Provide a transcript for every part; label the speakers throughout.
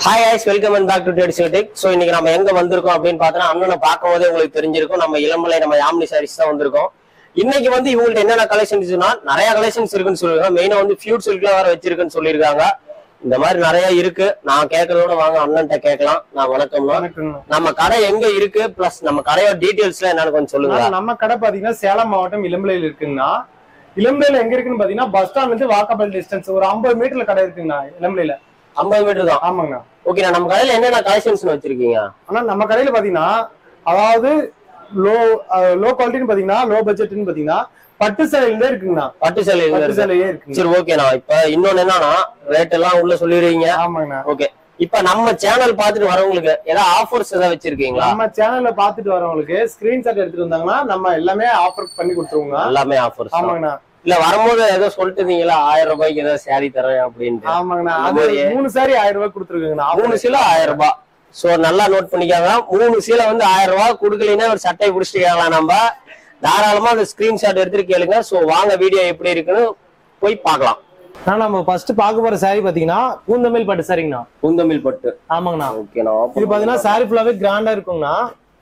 Speaker 1: Hi guys welcome and back to traditional tech so இன்னைக்கு நம்ம எங்க வந்திருக்கோம் அப்படின்னு பார்த்தோன்னா அண்ணனை பார்க்கும் போதே உங்களுக்கு தெரிஞ்சிருக்கும் நம்ம இளம்பலை நம்ம யாமினி சாரீஸ் தான் வந்திருக்கோம் இன்னைக்கு வந்து இவங்கள்ட்ட என்னென்ன கலெக்ஷன்ஸ்னா நிறைய கலெக்ஷன்ஸ் இருக்குன்னு சொல்லிருக்காங்க மெயினா வந்து ஃபியூட் சில்க்ல வேற வச்சிருக்குன்னு சொல்லியிருக்காங்க இந்த மாதிரி நிறைய இருக்கு நான் கேட்கறதோட வாங்க அண்ணன்ட்ட கேட்கலாம் நான் வணக்கம்னா
Speaker 2: வணக்கங்க.
Speaker 1: நம்ம கடை எங்க இருக்கு பிளஸ் நம்ம கடையோட டீடைல்ஸ்ல என்னன்னு கொஞ்சம் சொல்லுங்க
Speaker 2: ஆனா நம்ம கடை பாத்தீங்கன்னா சேலம் மாவட்டம் இளம்பிள்ளையில இருக்குங்கண்ணா இளம்பிள்ளையில எங்க இருக்குன்னு பாத்தீங்கன்னா பஸ் ஸ்டாண்ட்ல இருந்து வாக்கபிள் டிஸ்டன்ஸ் ஒரு 50 மீட்டர்ல கடை இருக்குங்கண்ணா இளம்பிள்ளையில
Speaker 1: ஐம்பது மீட்டர் தான்
Speaker 2: ஆமாங்கண்ணா
Speaker 1: ஓகே நம்ம கடையில என்னென்ன கலெக்ஷன்ஸ் வச்சிருக்கீங்க
Speaker 2: ஆனா நம்ம கடையில பாத்தீங்கன்னா அதாவது லோ லோ குவாலிட்டின்னு பாத்தீங்கன்னா லோ பட்ஜெட்னு பாத்தீங்கன்னா பட்டு சேலையில இருக்குங்கண்ணா
Speaker 1: பட்டு சேலை
Speaker 2: பட்டு
Speaker 1: இருக்கு.
Speaker 2: சேலையே இருக்குங்க
Speaker 1: சரி ஓகேண்ணா இப்ப இன்னொன்னு என்னன்னா ரேட் எல்லாம் உள்ள சொல்லிடுவீங்க
Speaker 2: ஆமாங்கண்ணா
Speaker 1: ஓகே இப்ப நம்ம சேனல் பார்த்துட்டு வரவங்களுக்கு ஏதாவது ஆஃபர்ஸ் ஏதாவது வச்சிருக்கீங்களா
Speaker 2: நம்ம சேனல்ல பாத்துட்டு வரவங்களுக்கு ஸ்கிரீன்ஷாட் எடுத்துட்டு வந்தாங்கன்னா நம்ம எல்லாமே ஆஃபர் பண்ணி கொடுத்துருவோங்க
Speaker 1: எல்லாமே ஆஃபர்ஸ்
Speaker 2: ஆமாங்கண்ணா
Speaker 1: இல்ல வரும்போது ஏதோ சொல்லிட்டு இருந்தீங்களா ஆயிரம் ரூபாய்க்கு ஏதோ saree தரேன் அப்படின்ட்டு
Speaker 2: ஆமாங்கண்ணா
Speaker 1: அந்த
Speaker 2: அது
Speaker 1: மாதிரியே.
Speaker 2: மூணு சாரி ஆயிரம் ரூபாய் கொடுத்துருக்குங்கண்ணா
Speaker 1: மூணு சீலை ஆயிரம் ரூபாய் சோ நல்லா நோட் பண்ணிக்காங்க மூணு சீலை வந்து ஆயிரம் ரூபாய் கொடுக்கலைன்னா ஒரு சட்டை பிடிச்சிட்டு கேட்கலாம் நம்ம தாராளமா அந்த ஸ்கிரீன்ஷாட் எடுத்துட்டு கேளுங்க சோ வாங்க வீடியோ எப்படி இருக்குன்னு போய் பார்க்கலாம்
Speaker 2: ஆனா நம்ம ஃபர்ஸ்ட் பார்க்க போற சாரி பாத்தீங்கன்னா பூந்தமிழ் பட்டு சாரிங்கண்ணா
Speaker 1: குந்தமில் பட்டு
Speaker 2: ஆமாங்கண்ணா
Speaker 1: ஓகேண்ணா
Speaker 2: இது பாத்தீங்கன்னா சாரி ஃபுல்லாவே கிராண்டா இருக்குங்கண்ணா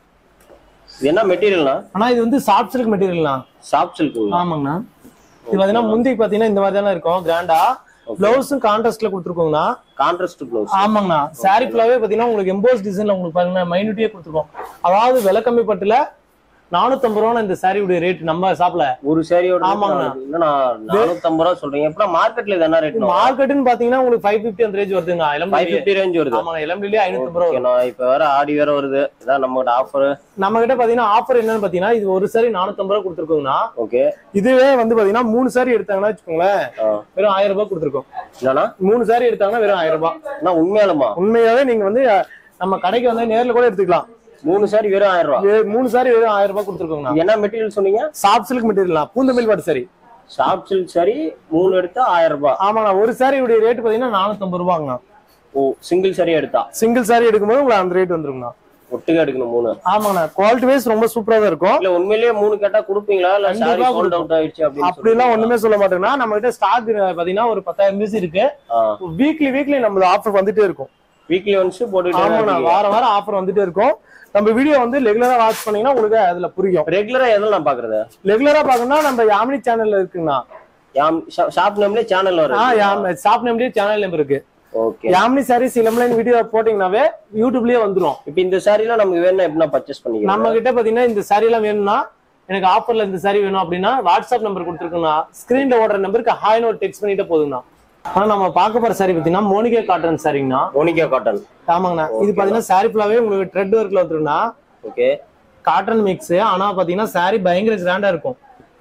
Speaker 1: இது என்ன மெட்டீரியல்னா
Speaker 2: ஆனா இது வந்து சாஃப்ட் சில்க் மெட்டீரியல்ண்ணா
Speaker 1: சாஃப்ட் சில்க்குங்களா
Speaker 2: ஆமாங்கண்ணா இது பாத்தீங்கன்னா முந்தி பாத்தீங்கன்னா இந்த மாதிரி தானே இருக்கும் கிராண்டா பிளவுஸும் கான்ட்ராஸ்ட்ல கொடுத்துருக்கோங்கண்ணா
Speaker 1: கான்ட்ராஸ்ட் ப்ளவுஸ்
Speaker 2: ஆமாங்கண்ணா சாரி ஃபுல்லாவே பாத்தீங்கன்னா உங்களுக்கு எம்போஸ் டிசைன்ல உங்களுக்கு பாருங்க மைனூட்டியே கொடுத்துருக்கோம் அதாவது விலை கம்மி பட்டுல நானூத்தம்பது ரூபா இந்த சாரியுடைய ரேட் நம்ம ஷாப்ல
Speaker 1: ஒரு சேரியோட
Speaker 2: ஆமாங்கண்ணா.
Speaker 1: என்னண்ணா நானூத்தம்பது ரூபா சொல்றீங்க எப்படா மார்க்கெட்ல இது என்ன ரேட்
Speaker 2: மார்க்கெட்னு பாத்தீங்கன்னா உங்களுக்கு ஃபைவ் பிப்டி அந்த ரேஞ்ச் வருதுங்க
Speaker 1: ஃபைவ்
Speaker 2: இளம்பிள்ளை
Speaker 1: ஃபிஃப்டி ரேஞ்ச் வருது
Speaker 2: ஆமாங்க இளம்பிள்ளையே ஐநூத்தம்பது ரூபா வரும்.
Speaker 1: ஓகேண்ணா இப்ப வேற ஆடி வேற வருது இதான் நம்மகிட்ட ஆஃபர்
Speaker 2: நம்ம கிட்ட பாத்தீங்கன்னா ஆஃபர் என்னன்னு பாத்தீங்கன்னா இது ஒரு சாரி நானூத்தம்பது ரூபா கொடுத்துருக்கோங்கண்ணா
Speaker 1: ஓகே
Speaker 2: இதுவே வந்து பாத்தீங்கன்னா மூணு சாரி எடுத்தாங்கன்னா வச்சுக்கோங்களேன் வெறும் ஆயிரம் ரூபாய் கொடுத்துருக்கோம்
Speaker 1: என்னன்னா
Speaker 2: மூணு சாரி எடுத்தாங்கன்னா வெறும் ஆயிரம் ரூபாய்
Speaker 1: அண்ணா உண்மையாலுமா
Speaker 2: உண்மையாவே நீங்க வந்து அஹ், நம்ம கடைக்கு வந்து நேர்ல கூட எடுத்துக்கலாம்
Speaker 1: மூணு சாரி வெறும் ஆயிரம் ரூபாய்
Speaker 2: வே- மூணு சாரி வெறும் ஆயிரம் ரூபாய் கொடுத்துருக்கோங்கண்ணா
Speaker 1: இது என்ன மெட்டீரியல் சொன்னீங்க
Speaker 2: சாஃப்ட் சில்க் மெட்டீரியல் பூந்தமிழ் பாட்டு சாரி
Speaker 1: சாஃப்ட் சில்க் சாரி மூணு எடுத்தா ஆயிரம் ரூபாய்
Speaker 2: ஆமாண்ணா ஒரு சாரியுடைய ரேட் பாத்தீங்கன்னா நானூத்தம்பது ரூபாங்கண்ணா
Speaker 1: ஓ சிங்கிள் சாரி எடுத்தா
Speaker 2: சிங்கிள் சாரி எடுக்கும்போது உங்களுக்கு அந்த ரேட் வந்துருங்கண்ணா
Speaker 1: ஒட்டுக்கா எடுக்கணும் மூணு
Speaker 2: ஆமாண்ணா குவாலிட்டி வைஸ் ரொம்ப சூப்பரா தான் இருக்கும்
Speaker 1: இல்ல உண்மையிலேயே மூணு கேட்டா கொடுப்பீங்களா இல்ல
Speaker 2: கண்டிப்பா
Speaker 1: சாரி சோல்ட்
Speaker 2: கொடுப்போம்.
Speaker 1: அவுட் ஆயிடுச்சு அப்படின்னு
Speaker 2: அப்படிலாம் ஒண்ணுமே சொல்ல மாட்டேங்கன்னா நம்ம கிட்ட ஸ்டாக் பாத்தீங்கன்னா ஒரு பத்தாயிரம் பீஸ் இருக்கு வீக்லி வீக்லி நம்ம ஆஃபர் வந்துட்டே இருக்கும்
Speaker 1: வீக்லி ஒன்ஸ் போட்டுட்டு
Speaker 2: ஆமாண்ணா வாரம் வாரம் ஆஃபர் வந்துட்டே இருக்கும் நம்ம வீடியோ வந்து ரெகுலரா வாட்ச் பண்ணீங்கன்னா உங்களுக்கு அதுல புரியும்
Speaker 1: ரெகுலரா எதுல நான் பாக்குறது
Speaker 2: ரெகுலரா பாக்கணும்னா நம்ம யாமினி சேனல்ல இருக்குங்கண்ணா
Speaker 1: ஷாப் நேம்லயே சேனல்
Speaker 2: ஆ
Speaker 1: வரும்
Speaker 2: யாம் ஷாப் நேம்லயே சேனல் நேம் இருக்கு
Speaker 1: ஓகே
Speaker 2: யாமினி சாரீஸ் இளமலைன் வீடியோ போட்டீங்கன்னாவே யூடியூப்லயே வந்துரும்
Speaker 1: இப்ப இந்த சாரிலாம் நமக்கு வேணும் எப்படின்னா பர்ச்சேஸ் பண்ணிக்கலாம்
Speaker 2: நம்ம கிட்ட பாத்தீங்கன்னா இந்த சாரி எல்லாம் வேணும்னா எனக்கு ஆஃபர்ல இந்த சாரி வேணும் அப்படின்னா வாட்ஸ்அப் நம்பர் கொடுத்துருக்கோம்னா ஸ்கிரீன்ல ஓடுற நம்பருக்கு ஹாய்னு ஒரு டெக்ஸ்ட் பண்ணிட்டு போதுங்கண்ணா ஆனா நம்ம பார்க்க போற சாரி பாத்தீங்கன்னா மோனிகா காட்டன் சாரிங்கண்ணா
Speaker 1: மோனிகா காட்டன்
Speaker 2: ஆமாங்கண்ணா இது பாத்தீங்கன்னா சாரி ஃபுல்லாவே உங்களுக்கு த்ரெட் ஒர்க்ல வந்துருங்கண்ணா
Speaker 1: ஓகே
Speaker 2: காட்டன் மிக்ஸ் ஆனா பாத்தீங்கன்னா சாரி பயங்கர கிராண்டா இருக்கும்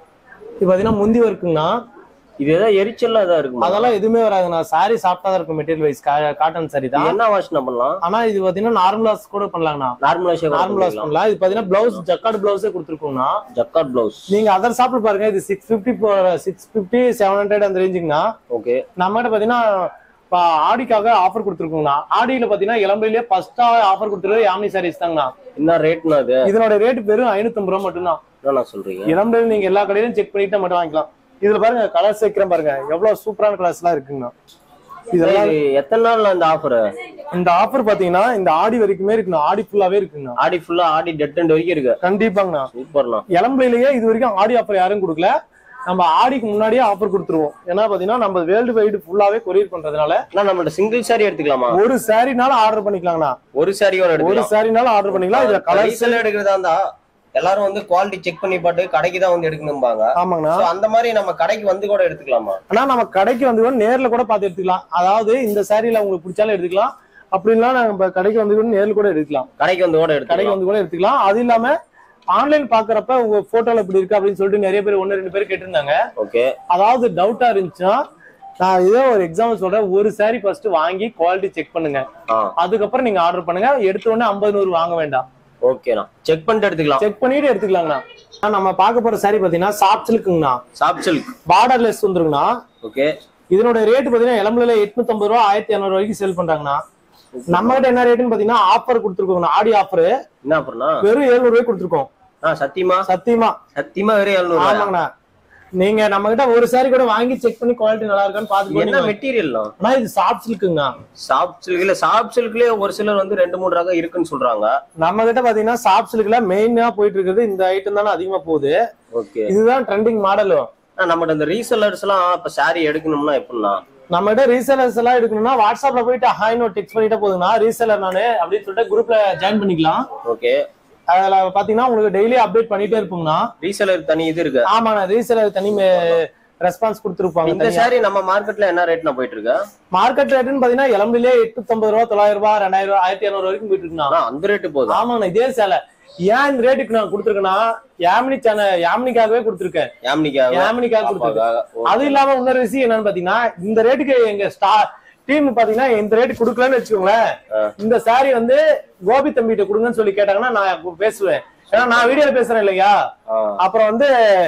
Speaker 2: இது பாத்தீங்கன்னா முந்தி ஒர்க்குங்கண்ணா
Speaker 1: இது ஏதாவது எரிச்சல்லாம் ஏதாவது இருக்குமா
Speaker 2: அதெல்லாம் எதுவுமே வராதுண்ணா சாரி சாஃப்டா தான் இருக்கும் மெட்டீரியல் வைஸ் காட்டன் சாரி
Speaker 1: இது
Speaker 2: தான்
Speaker 1: என்ன வாஷ் பண்ணலாம்
Speaker 2: ஆனா இது பாத்தீங்கன்னா நார்மல் வாஷ் கூட பண்ணலாங்கண்ணா
Speaker 1: நார்மல் வாஷ்
Speaker 2: நார்மல் வாஷ் பண்ணலாம் இது பாத்தீங்கன்னா பிளவுஸ் ஜக்கார்ட் பிளவுஸே கொடுத்துருக்கோங்கண்ணா
Speaker 1: ஜக்கார்ட் பிளவுஸ்
Speaker 2: நீங்க அதர் ஷாப்ல பாருங்க இது six fifty six fifty seven hundred அந்த ரேஞ்சுங்கண்ணா
Speaker 1: ஓகே
Speaker 2: நம்ம கிட்ட பாத்தீங்கன்னா இப்ப ஆடிக்காக ஆஃபர் கொடுத்துருக்கோங்கண்ணா ஆடியில பாத்தீங்கன்னா இளம்பிலேயே ஃபர்ஸ்டா ஆஃபர் கொடுத்துருவது யாமினி சாரீஸ் தாங்கண்ணா
Speaker 1: என்ன ரேட்னா அது
Speaker 2: இதனோட ரேட் வெறும் ஐநூத்தம்பது ரூபா மட்டும்தான்
Speaker 1: என்ன நான் சொல்றீங்க
Speaker 2: இளம்பில் நீங்க எல்லா கடையிலும் செக் பண்ணிட்டு மட்டும் வாங்கிக்கலாம் இதுல பாருங்க கலர்ஸ் வைக்கிறேன் பாருங்க எவ்வளவு சூப்பரான கலர்ஸ் எல்லாம் இருக்குங்கண்ணா இதெல்லாம்
Speaker 1: இது எத்தனை நாள்ல இந்த ஆஃபர்
Speaker 2: இந்த ஆஃபர் பாத்தீங்கன்னா இந்த ஆடி வரைக்குமே இருக்குண்ணா ஆடி ஃபுல்லாவே இருக்குங்கண்ணா
Speaker 1: ஆடி ஃபுல்லா ஆடி டெட் எண்ட் வரைக்கும் இருக்கு
Speaker 2: கண்டிப்பாங்கண்ணா
Speaker 1: சூப்பர்ண்ணா
Speaker 2: இளம்பிலேயே இது வரைக்கும் ஆடி ஆஃபர் யாரும் கொடுக்கல நம்ம ஆடிக்கு முன்னாடியே ஆஃபர் கொடுத்துருவோம் ஏன்னா பாத்தீங்கன்னா நம்ம வேர்ல்டு வைடு ஃபுல்லாவே கொரியர் பண்றதுனால
Speaker 1: அண்ணா நம்மள்ட்ட சிங்கிள் சாரி எடுத்துக்கலாமா
Speaker 2: ஒரு சாரினால ஆர்டர் பண்ணிக்கலாங்கண்ணா
Speaker 1: ஒரு சாரியோட
Speaker 2: ஒரு
Speaker 1: எடுத்துக்கலாம்
Speaker 2: சாரினால ஆர்டர் பண்ணிக்கலாம் இதுல கலர்ஸ்
Speaker 1: கலர்ஸ் எடுக்கிறதா இருந்தா எல்லாரும் வந்து குவாலிட்டி செக் பண்ணி பாட்டு கடைக்கு தான் வந்து எடுக்கணும்பாங்க
Speaker 2: ஆமாங்கண்ணா
Speaker 1: So, அந்த மாதிரி நம்ம கடைக்கு வந்து கூட எடுத்துக்கலாமா
Speaker 2: ஆனா நம்ம கடைக்கு வந்து கூட நேர்ல கூட பார்த்து எடுத்துக்கலாம் அதாவது இந்த சாரியில உங்களுக்கு பிடிச்சாலும் எடுத்துக்கலாம் அப்படின்னா நம்ம கடைக்கு வந்து கூட நேர்ல கூட எடுக்கலாம்
Speaker 1: கடைக்கு வந்து கூட
Speaker 2: கடைக்கு
Speaker 1: எடுத்துக்கலாம்
Speaker 2: வந்து கூட எடுத்துக்கலாம் அது இல்லாம ஆன்லைன் பாக்குறப்ப உங்க போட்டோல இப்படி இருக்கு அப்படின்னு சொல்லிட்டு நிறைய பேர் ஒன்னு ரெண்டு பேர் கேட்டிருந்தாங்க
Speaker 1: ஓகே
Speaker 2: அதாவது டவுட்டா இருந்துச்சுன்னா நான் இதே ஒரு எக்ஸாம்பிள் சொல்றேன் ஒரு சாரி ஃபர்ஸ்ட் வாங்கி குவாலிட்டி செக் பண்ணுங்க
Speaker 1: ஆ
Speaker 2: அதுக்கப்புறம் நீங்க ஆர்டர் பண்ணுங்க எடுத்த உடனே ஐம்பது நூறு வாங்க வேண்டாம்
Speaker 1: ஓகேண்ணா செக் பண்ணிட்டு எடுத்துக்கலாம்
Speaker 2: செக் பண்ணிட்டு எடுத்துக்கலாங்கண்ணா ஆனா, நம்ம பார்க்க போற சாரி பாத்தீங்கன்னா சாஃப்ட் சில்க்குங்கண்ணா
Speaker 1: சாப் சில்க்
Speaker 2: பார்டர் லெஸ் வந்துருங்கண்ணா
Speaker 1: ஓகே
Speaker 2: இதனோட ரேட் பாத்தீங்கன்னா இளம்பில எட்நூத்தி ரூபா ஆயிரத்தி இரநூறு வரைக்கும் சேல் பண்றாங்கண்ணா நம்ம கிட்ட என்ன ரேட்னு பாத்தீங்கன்னா ஆஃபர் கொடுத்துருக்கோங்கண்ணா ஆடி ஆஃபர்
Speaker 1: என்ன அப்புறம்னா
Speaker 2: வெறும் எழுநூறு ரூபாய் கொடுத்துருக்கோம்
Speaker 1: ஆ சத்தியமா
Speaker 2: சத்தியமா
Speaker 1: சத்தியமா வெறும் எழுநூறு
Speaker 2: ஆமாங்கண்ணா நீங்க நம்ம கிட்ட ஒரு சாரி கூட வாங்கி செக் பண்ணி குவாலிட்டி நல்லா இருக்கான்னு பாத்து
Speaker 1: என்ன மெட்டீரியல்லாம்
Speaker 2: ஆனா இது சாஃப்ட் சில்க்குங்க
Speaker 1: சாஃப்ட் சில்க் இல்ல சாஃப்ட் சில்க்லயே ஒரு சிலர் வந்து ரெண்டு மூணு ரகம் இருக்குன்னு சொல்றாங்க
Speaker 2: நம்ம கிட்ட பாத்தீங்கன்னா சாஃப்ட் சில்க்ல மெயினா போயிட்டு இருக்குது இந்த ஐட்டம் தானே அதிகமா போகுது
Speaker 1: ஓகே
Speaker 2: இதுதான் ட்ரெண்டிங் மாடலும்
Speaker 1: நம்மகிட்ட இந்த ரீசெல்லர்ஸ் எல்லாம் இப்ப சாரி எடுக்கணும்னா எப்படின்னா
Speaker 2: நம்ம கிட்ட ரீசேலர்ஸ் எல்லாம் எடுக்கணும்னா வாட்ஸ்அப்ல போயிட்டு ஹாய் நோட் டெக்ஸ்ட் பண்ணிட்டு போதுங்கன்னா ரீசேலர் நானு அப்படின்னு சொல்லிட்டு குரூப்ல ஜாயின் பண்ணிக்கலாம்
Speaker 1: ஓகே
Speaker 2: அதுல பாத்தீங்கன்னா உங்களுக்கு டெய்லி அப்டேட் பண்ணிட்டே இருப்போம்னா
Speaker 1: ரீசெல்லர் தனி இது இருக்கு
Speaker 2: ஆமா நான் ரீசேலர் தனி ரெஸ்பான்ஸ் கொடுத்துருப்பாங்க
Speaker 1: இந்த சாரி நம்ம மார்க்கெட்ல என்ன ரேட்னா போயிட்டு இருக்கு
Speaker 2: மார்க்கெட் ரேட்னு பாத்தீங்கன்னா இளம்பிலே எட்நூத்தம்பது ரூபா தொள்ளாயிரம் ரூபாய் ரெண்டாயிரம் ரூபாய் ஆயிரத்தி இரநூறு வரைக்கும் போயிட்டு இருக்குண்ணா
Speaker 1: ஆனா அந்த ரேட்டு போதும்
Speaker 2: ஆமாண்ணா இதே சேலை ஏன் இந்த ரேட்டுக்கு நான் கொடுத்துருக்கேன்னா யாமினி சேனல் யாமினிக்காகவே கொடுத்துருக்கேன்
Speaker 1: யாமினிக்கா
Speaker 2: யாமினிக்காக கொடுத்துருக்கேன் அது இல்லாம இன்னொரு விஷயம் என்னன்னு பாத்தீங்கன்னா இந்த ரேட்டுக்கு எங்க ஸ்டார் டீம் பாத்தீங்கன்னா இந்த ரேட் கொடுக்கலன்னு வச்சுக்கோங்களேன் இந்த சாரி வந்து கோபி தம்பிகிட்ட கொடுங்கன்னு சொல்லி கேட்டாங்கன்னா நான் பேசுவேன் ஏன்னா நான் வீடியோல பேசுறேன் இல்லையா அப்புறம் வந்து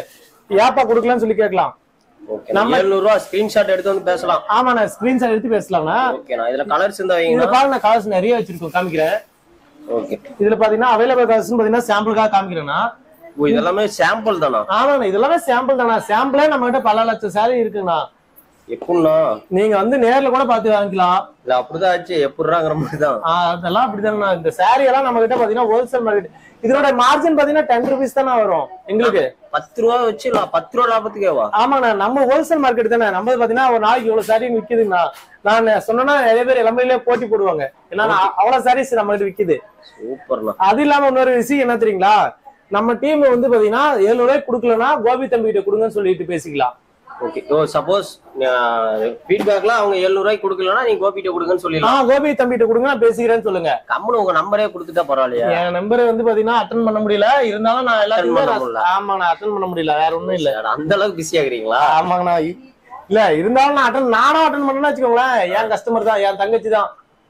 Speaker 2: ஏப்பா கொடுக்கலன்னு சொல்லி கேட்கலாம்
Speaker 1: நம்ம எழுநூறு ரூபா ஸ்கிரீன்ஷாட் எடுத்து வந்து பேசலாம்
Speaker 2: ஆமா நான் ஸ்கிரீன்ஷாட் எடுத்து பேசலாம்னா
Speaker 1: ஓகே நான் இதுல கலர்ஸ் இருந்தா
Speaker 2: இதுல
Speaker 1: வைங்க
Speaker 2: பாருங்க நான் கலர்ஸ் நிறைய வச்சிருக்கோம் காமிக்கிறேன்
Speaker 1: ஓகே
Speaker 2: இதுல பாத்தீங்கன்னா அவைலபிள் கலர்ஸ் பாத்தீங்கன்னா சாம்பிளுக்காக காமிக்கிறேன்னா
Speaker 1: ஓ இதெல்லாமே சாம்பிள் தானா
Speaker 2: ஆமாண்ணா இதெல்லாமே சாம்பிள் தானா சாம்பிளே நம்ம கிட்ட பல லட்சம் சாரி இருக்குண்ணா
Speaker 1: எப்படின்னா
Speaker 2: நீங்க வந்து நேர்ல கூட பார்த்து வாங்கிக்கலாம்
Speaker 1: இல்ல அப்படிதான் ஆச்சு எப்படிறாங்கிற மாதிரி தான்
Speaker 2: ஆஹ் அதெல்லாம் அப்படிதானே இந்த சாரி எல்லாம் நம்ம கிட்ட பாத்தீங்கன்னா ஹோல்சேல் மார்க்கெட் இதோட மார்ஜின் பாத்தீங்கன்னா டென் ருபீஸ் தானே வரும் எங்களுக்கு
Speaker 1: பத்து ரூபா வச்சு இல்ல பத்து ரூபா லாபத்துக்கேவா
Speaker 2: ஆமாண்ணா நம்ம ஹோல்சேல் மார்க்கெட் தானே நம்ம பாத்தீங்கன்னா ஒரு நாளைக்கு இவ்வளவு சாரி விக்குதுங்கண்ணா நான் சொன்னா நிறைய பேர் இளமையிலே போட்டி போடுவாங்க ஏன்னா நான் அவ்வளவு சாரீஸ் நம்ம கிட்ட விக்குது
Speaker 1: சூப்பர்ண்ணா
Speaker 2: அது இல்லாம இன்னொரு விஷயம் என்ன தெரியுங்களா நம்ம டீம் வந்து பாத்தீங்கன்னா ஏழுநூறு ரூபாய் கொடுக்கலன்னா கோபி தம்பி கிட்ட கொடுங்கன்னு சொல்லிட்டு பேசிக்கலாம்
Speaker 1: ஓகே ஓ சப்போஸ் ஃபீட்பேக்லாம் அவங்க எழுநூறு ரூபாய்க்கு கொடுக்கலன்னா நீங்க கோபிட்ட கொடுங்கன்னு சொல்லிடலாம்
Speaker 2: ஆஹ் கோபி தம்பி கிட்ட கொடுங்க நான் பேசிக்கிறேன்னு சொல்லுங்க
Speaker 1: கம்முனு உங்க நம்பரே கொடுத்துட்டா பரவாயில்லையா
Speaker 2: என் நம்பர் வந்து பாத்தீங்கன்னா அட்டன் பண்ண முடியல இருந்தாலும் நான் எல்லாத்தையுமே
Speaker 1: பண்ண
Speaker 2: நான்-
Speaker 1: முடியல.
Speaker 2: ஆமா நான் அட்டன் பண்ண முடியல வேற ஒண்ணும் இல்ல
Speaker 1: அட, அந்த அளவுக்கு பிஸி ஆகுறீங்களா
Speaker 2: ஆமாங்கண்ணா இ- இல்ல இருந்தாலும் நான் அட்டன் நானும் அட்டன் பண்ணேன்னு வச்சுக்கோங்களேன் என் கஸ்டமர் தான் என் தங்கச்சி தான்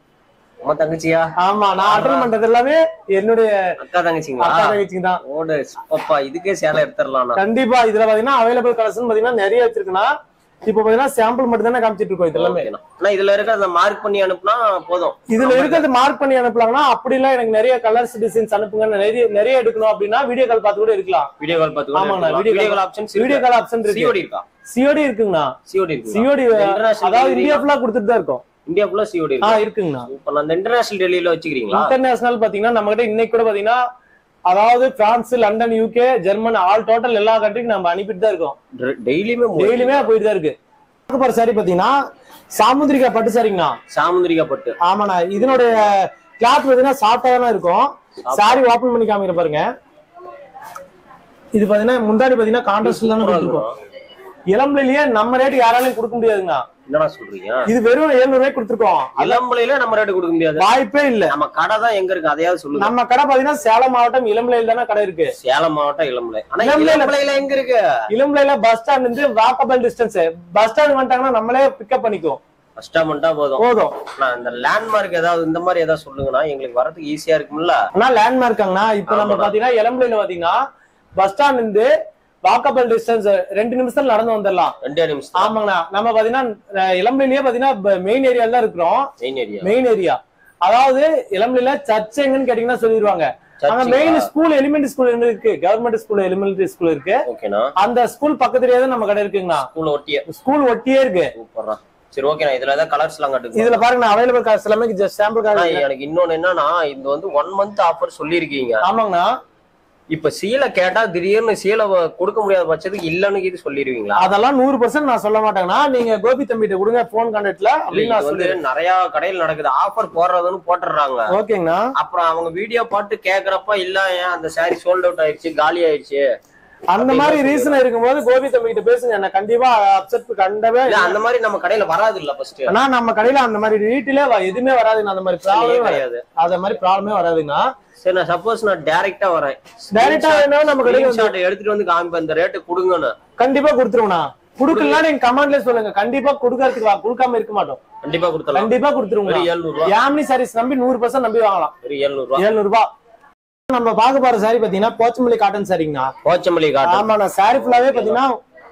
Speaker 1: அம்மா தங்கச்சியா
Speaker 2: ஆமா நான் அட்டன் பண்றது எல்லாமே என்னுடைய
Speaker 1: அக்கா தங்கச்சிங்களா
Speaker 2: அக்கா தங்கச்சிங்க தான்
Speaker 1: ஓடு அப்பா இதுக்கே சேலை எடுத்துடலாம்
Speaker 2: கண்டிப்பா இதுல பாத்தீங்கன்னா அவைலபிள் கலர்ஸ் பாத்தீங்கன்னா நிறைய வச்சிருக்குன்னா இப்ப பாத்தீங்கன்னா சாம்பிள் மட்டும் தானே காமிச்சிட்டு இருக்கோம் இது எல்லாமே
Speaker 1: ஆனா இதுல இருக்க அந்த மார்க் பண்ணி அனுப்புனா போதும்
Speaker 2: இதுல இருக்கிறது மார்க் பண்ணி அனுப்பலாம்னா அப்படி எல்லாம் எனக்கு நிறைய கலர்ஸ் டிசைன்ஸ் அனுப்புங்க நிறைய நிறைய எடுக்கணும் அப்படின்னா வீடியோ கால் பார்த்து கூட இருக்கலாம்
Speaker 1: வீடியோ கால் பார்த்து
Speaker 2: ஆமாண்ணா,
Speaker 1: கூட
Speaker 2: video
Speaker 1: video
Speaker 2: call-
Speaker 1: call options
Speaker 2: video call option இருக்கு
Speaker 1: சிஓடி இருக்கா
Speaker 2: சிஓடி இருக்குங்கண்ணா
Speaker 1: சிஓடி இருக்கு
Speaker 2: சிஓடி
Speaker 1: International
Speaker 2: அதாவது
Speaker 1: delivery
Speaker 2: இந்தியா ஃபுல்லா கொடுத்துட்டு தான் இருக்கும்
Speaker 1: இந்தியா ஃபுல்லா சிஓடி
Speaker 2: ஆ
Speaker 1: இருக்கு
Speaker 2: இருக்குங்கண்ணா
Speaker 1: இப்ப அந்த இன்டர்நேஷனல் டெல்லியில வச்சுக்கிறீங்களா
Speaker 2: இன்டர்நேஷனல் பாத்தீங்கன்னா நம்ம கிட்ட இன்னைக்கு கூட பாத்தீங்கன்னா அதாவது France London UK German all total எல்லா கண்ட்ரிக்கும் நம்ம அனுப்பிட்டு தான் இருக்கோம்
Speaker 1: டெய்லியுமே
Speaker 2: டெய்லியுமே போயிட்டு தான் இருக்கு பாரு சாரி பாத்தீங்கன்னா சாமுந்திரிகா பட்டு சாரிங்கண்ணா
Speaker 1: சாமுந்திரிகா பட்டு
Speaker 2: ஆமாண்ணா இதனுடைய கிளாத் பாத்தீங்கன்னா சாஃப்டா தானே இருக்கும் சாரி ஓபன் பண்ணி காமிக்கிற பாருங்க இது பாத்தீங்கன்னா முந்தாடி பாத்தீங்கன்னா கான்ட்ராஸ்ட்ல தானே கொடுத்துருக்கோம் இளம்பிலேயே நம்ம ரேட்டு யாராலையும் கொடுக்க முடியாதுங்க
Speaker 1: என்னடா சொல்றீங்க
Speaker 2: இது வெறும் 700 ரூபாய்க்கு கொடுத்துருக்கோம்
Speaker 1: இளம்பலையில நம்ம ரேட்டு கொடுக்க முடியாது
Speaker 2: வாய்ப்பே இல்ல
Speaker 1: நம்ம கடை தான் எங்க இருக்கு அதையாவது சொல்லுங்க
Speaker 2: நம்ம கடை பாத்தீங்கன்னா சேலம் மாவட்டம் இளம்பிலையில் தானே கடை இருக்கு
Speaker 1: சேலம் மாவட்டம் இளம்பலை ஆனா
Speaker 2: இளம்பிள்ளையில-
Speaker 1: இளம்பலையில எங்க இருக்கு
Speaker 2: இளம்பிலையில பஸ் ஸ்டாண்ட் இருந்து வாக்கபிள் டிஸ்டன்ஸ் பஸ் ஸ்டாண்ட் வந்துட்டாங்கன்னா நம்மளே பிக்கப் பண்ணிக்குவோம்
Speaker 1: கஷ்டமண்டா போதும்
Speaker 2: போதும்
Speaker 1: நான் இந்த லேண்ட்மார்க் ஏதாவது இந்த மாதிரி ஏதாவது சொல்லுங்கன்னா எங்களுக்கு வரதுக்கு ஈஸியா இருக்கும்ல
Speaker 2: ஆனா லேண்ட்மார்க்காங்கண்ணா இப்ப நம்ம
Speaker 1: ஆமாண்ணா.
Speaker 2: பாத்தீங்கன்னா இளம்பிலையில பாத்தீங்கன்னா பஸ் ஸ்டாண்ட் இருந்து வாக்கபிள் டிஸ்டன்ஸ் ரெண்டு நிமிஷத்துல நடந்து வந்துடலாம்
Speaker 1: ரெண்டே நிமிஷம்
Speaker 2: ஆமாங்கண்ணா நம்ம பாத்தீங்கன்னா அஹ், இளம்பிலையே பாத்தீங்கன்னா மெயின் ஏரியால தான் இருக்கிறோம்
Speaker 1: மெயின் ஏரியா
Speaker 2: மெயின் ஏரியா அதாவது இளம்பிலையில சர்ச் எங்கன்னு கேட்டீங்கன்னா சொல்லிடுவாங்க அங்க மெயின் ஸ்கூல் எலிமெண்டரி ஸ்கூல் இருக்கு கவர்மெண்ட் ஸ்கூல் எலிமெண்டரி ஸ்கூல் இருக்கு
Speaker 1: ஓகேண்ணா
Speaker 2: அந்த ஸ்கூல் பக்கத்துலயே தான் நம்ம கடை இருக்குங்கண்ணா
Speaker 1: ஸ்கூல் ஒட்டிய
Speaker 2: ஸ்கூல் ஒட்டியே இருக்கு
Speaker 1: சூப்பர்ண்ணா சரி ஓகேண்ணா இதுல ஏதாவது கலர்ஸ் எல்லாம் காட்டுங்க
Speaker 2: இதுல பாருங்க அவைலபிள் காசு எல்லாமே ஜஸ்ட் சாம்பிள்
Speaker 1: ஆனா,
Speaker 2: காசு
Speaker 1: எனக்கு இன்னொன்னு என்னன்னா இது வந்து ஒன் மந்த் ஆஃபர் சொல்லியிருக்கீங்க
Speaker 2: ஆமாங்கண்ணா
Speaker 1: இப்ப சீலை கேட்டா திடீர்னு சீலை வ- கொடுக்க முடியாத பட்சத்துக்கு இல்லன்னு இது சொல்லிருவீங்களா
Speaker 2: அதெல்லாம் நூறு பர்சன்ட் நான் சொல்ல மாட்டேங்கண்ணா நீங்க கோபி தம்பிட்ட கொடுங்க போன் கான்டாக்ட்ல
Speaker 1: இல்ல,
Speaker 2: அப்படின்னு
Speaker 1: இது
Speaker 2: நான்
Speaker 1: வந்து
Speaker 2: சொல்லுவேன்
Speaker 1: நிறைய கடையில் நடக்குது ஆஃபர் போடுறதுன்னு போட்டுடுறாங்க
Speaker 2: ஓகேங்கண்ணா
Speaker 1: அப்புறம் அவங்க வீடியோ பார்த்து கேக்குறப்ப இல்ல ஏன் அந்த சாரி சோல்ட் அவுட் ஆயிடுச்சு காலி ஆயிடுச்சு
Speaker 2: அந்த மாதிரி ரீசன் இருக்கும்போது கோபி தம்பி கிட்ட பேசுங்க என்ன கண்டிப்பா அப்செட் கண்டவே
Speaker 1: இல்ல அந்த மாதிரி நம்ம கடையில வராது இல்ல ஃபர்ஸ்ட்
Speaker 2: ஆனா நம்ம கடையில அந்த மாதிரி ரீட்டிலே எதுவுமே வராதுங்க அந்த மாதிரி ப்ராப்ளமே வராது
Speaker 1: கிடையாது
Speaker 2: அந்த மாதிரி ப்ராப்ளமே வராதுங்கண்ணா
Speaker 1: சரி நான் சப்போஸ் நான் டைரக்டா வரேன்
Speaker 2: டைரக்டா வேணா நம்ம கடைக்கு வந்து
Speaker 1: ஸ்கிரீன்ஷாட் எடுத்துட்டு வந்து காமிப்பேன் இந்த ரேட்டு கொடுங்கன்னு
Speaker 2: கண்டிப்பா கொடுத்துருவோம்ண்ணா குடுக்கலாம் நீங்க கமெண்ட்ல சொல்லுங்க கண்டிப்பா கொடுக்கறதுக்கு வா கொடுக்காம இருக்க மாட்டோம்
Speaker 1: கண்டிப்பா கொடுத்தலாம்
Speaker 2: கண்டிப்பா கொடுத்துருவோம்
Speaker 1: ஒரு எழுநூறு ரூபா
Speaker 2: யாமினி சாரீஸ் நம்பி நூறு பர்சன்ட் நம்பி வாங்கலாம்
Speaker 1: ஒரு எழுநூறு ரூபா
Speaker 2: ஏழுநூறு ரூபாய் நம்ம பார்க்க போற சாரி பாத்தீங்கன்னா போச்சமல்லி காட்டன் சாரிங்கண்ணா
Speaker 1: போச்சமல்லி காட்டன்
Speaker 2: ஆமாண்ணா சாரி ஃபுல்லாவே பாத்தீங்கன்னா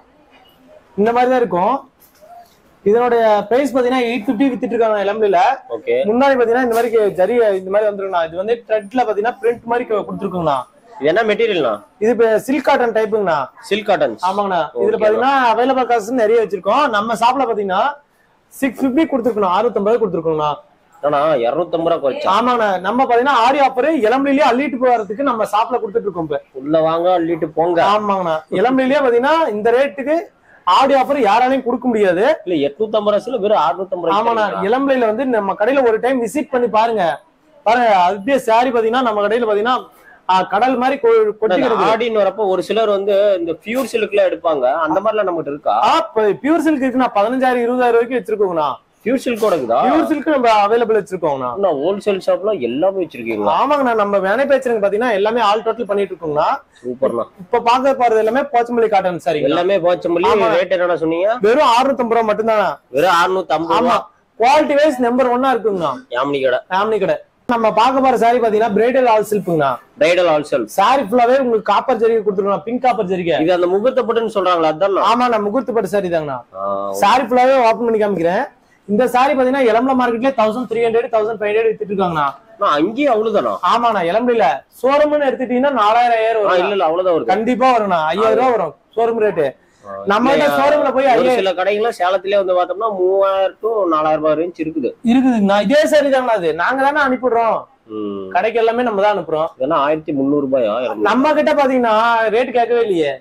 Speaker 2: இந்த மாதிரி தான் இருக்கும் இதனுடைய பிரைஸ் பாத்தீங்கன்னா எயிட் பிப்டி வித்துட்டு இருக்காங்க இளம்பில
Speaker 1: ஓகே
Speaker 2: முன்னாடி பாத்தீங்கன்னா இந்த மாதிரி ஜரி இந்த மாதிரி வந்துருங்கண்ணா இது வந்து த்ரெட்ல பாத்தீங்கன்னா பிரிண்ட் மாதிரி கொடுத்துருக்குங்கண்ணா
Speaker 1: இது என்ன மெட்டீரியல்னா
Speaker 2: இது இப்ப சில்க் காட்டன் டைப்புங்கண்ணா
Speaker 1: சில்க் காட்டன்ஸ்
Speaker 2: ஆமாங்கண்ணா இதுல
Speaker 1: Okay,
Speaker 2: பாத்தீங்கன்னா அவைலபிள் காசு நிறைய வச்சிருக்கோம் நம்ம ஷாப்ல பாத்தீங்கன்னா சிக்ஸ் பிப்டி கொடுத்துருக்கணும் அறுபத்தொன்பது கொடுத்துருக்கோங்கண்ணா
Speaker 1: ஆனா இருநூத்தம்பது ரூபா குறைச்சா
Speaker 2: ஆமாங்கண்ணா நம்ம பாத்தீங்கன்னா ஆடி ஆஃபர் இளம்பிலேயே அள்ளிட்டு போறதுக்கு நம்ம ஷாப்ல கொடுத்துட்டு இருக்கோம் இப்ப
Speaker 1: உள்ள வாங்க அள்ளிட்டு போங்க
Speaker 2: ஆமாங்கண்ணா இளம்பிலேயே பாத்தீங்கன்னா இந்த ரேட்டுக்கு ஆடி ஆஃபர் யாராலையும் கொடுக்க முடியாது
Speaker 1: இல்ல எட்நூத்தம்பது ரூபா சில வெறும் அறுநூத்தம்பது
Speaker 2: ஆமாண்ணா
Speaker 1: ரூபாய்
Speaker 2: இளம்பிள்ளையில வந்து நம்ம கடையில ஒரு டைம் விசிட் பண்ணி பாருங்க பாருங்க அப்படியே சாரி பாத்தீங்கன்னா நம்ம கடையில பாத்தீங்கன்னா ஆ, கடல் மாதிரி கொ- கொட்டி கிடக்கு
Speaker 1: ஆடின்னு வரப்ப ஒரு சிலர் வந்து இந்த பியூர் சில்க்ல எடுப்பாங்க அந்த மாதிரிலாம் நம்மகிட்ட இருக்கா
Speaker 2: பியூர் சில்க் இருக்குண்ணா பதினஞ்சாயிரம் இருபதாயிரம் வரைக்கும் வச்சிருக்கோங்கண்ணா
Speaker 1: பியூர் சில்கோட இருக்குதா
Speaker 2: பியூர் சில்க் நம்ம அவைலபிள் வச்சிருக்கோங்கண்ணா
Speaker 1: ஹோல்சேல் ஷாப்ல எல்லாமே வச்சிருக்கீங்களா
Speaker 2: ஆமாங்கண்ணா நம்ம வேலை பேச்சுறங்க பாத்தீங்கன்னா எல்லாமே ஆல் டோட்டல் பண்ணிட்டு இருக்கோங்கண்ணா
Speaker 1: சூப்பர்ண்ணா
Speaker 2: இப்ப பாக்க போறது எல்லாமே போச்சம்பள்ளி காட்டன் சாரி
Speaker 1: எல்லாமே போச்சம்பள்ளி
Speaker 2: ஆமா.
Speaker 1: ரேட் என்னடா சொன்னீங்க
Speaker 2: வெறும் 650 ரூபா மட்டும்தானா
Speaker 1: வெறும் அறுநூத்தி ஐம்பது
Speaker 2: ஆமா
Speaker 1: ரூபா
Speaker 2: குவாலிட்டி வைஸ் நம்பர் ஒன்னா இருக்குங்கண்ணா
Speaker 1: யாமினி கடை
Speaker 2: ஃபேமிலி கடை நம்ம பார்க்க போற சாரி பாத்தீங்கன்னா பிரைடல் ஆல் சில்ப்புங்கண்ணா
Speaker 1: பிரைடல் ஹோல்சேல்
Speaker 2: சாரி ஃபுல்லாவே உங்களுக்கு காப்பர் ஜரிகை கொடுத்துருக்கோம் பிங்க் காப்பர் ஜரிகை
Speaker 1: இது அந்த முகூர்த்த பட்டுன்னு சொல்றாங்களா அதான்
Speaker 2: ஆமா நான் முகூர்த்த பட்டு சாரி தாங்கண்ணா சாரி ஃபுல்லாவே ஓபன் பண்ணி காமிக்கிறேன் இந்த சாரி பாத்தீங்கன்னா எலம்பல மார்க்கெட்ல thousand three hundred thousand five hundred வித்துட்டு இருக்காங்கண்ணா
Speaker 1: அங்கேயும் அவ்வளவுதானா
Speaker 2: ஆமாண்ணா எலம்பல ஷோரூம்னு எடுத்துட்டீங்கன்னா நாலாயிரம் ஐயாயிரம்
Speaker 1: ஆ,
Speaker 2: வரும்
Speaker 1: இல்ல இல்ல அவ்வளவுதான் வருது
Speaker 2: கண்டிப்பா வரும்ண்ணா ஐயாயிரம் ரூபா வரும் ஷோரூம் ரேட்டு
Speaker 1: ஆ,
Speaker 2: நம்ம
Speaker 1: இல்லையா?
Speaker 2: ஷோரூம்ல போய்
Speaker 1: ஒரு
Speaker 2: ஐயாயிரம்
Speaker 1: சில கடைகள்லாம் சேலத்திலே வந்து பார்த்தோம்னா மூவாயிரம் டு நாலாயிரம் ரூபாய் ரேஞ்ச் இருக்குது
Speaker 2: இருக்குதுங்கண்ணா இதே சாரி தாங்கண்ணா அது நாங்க தானே அனுப்பிடுறோம்
Speaker 1: ம்.
Speaker 2: கடைக்கு எல்லாமே நம்ம தான் அனுப்புறோம்
Speaker 1: இதெல்லாம் ஆயிரத்தி முந்நூறு ரூபாயா இருநூறு.
Speaker 2: நம்ம கிட்ட பாத்தீங்கன்னா ரேட் கேட்கவே இல்லையே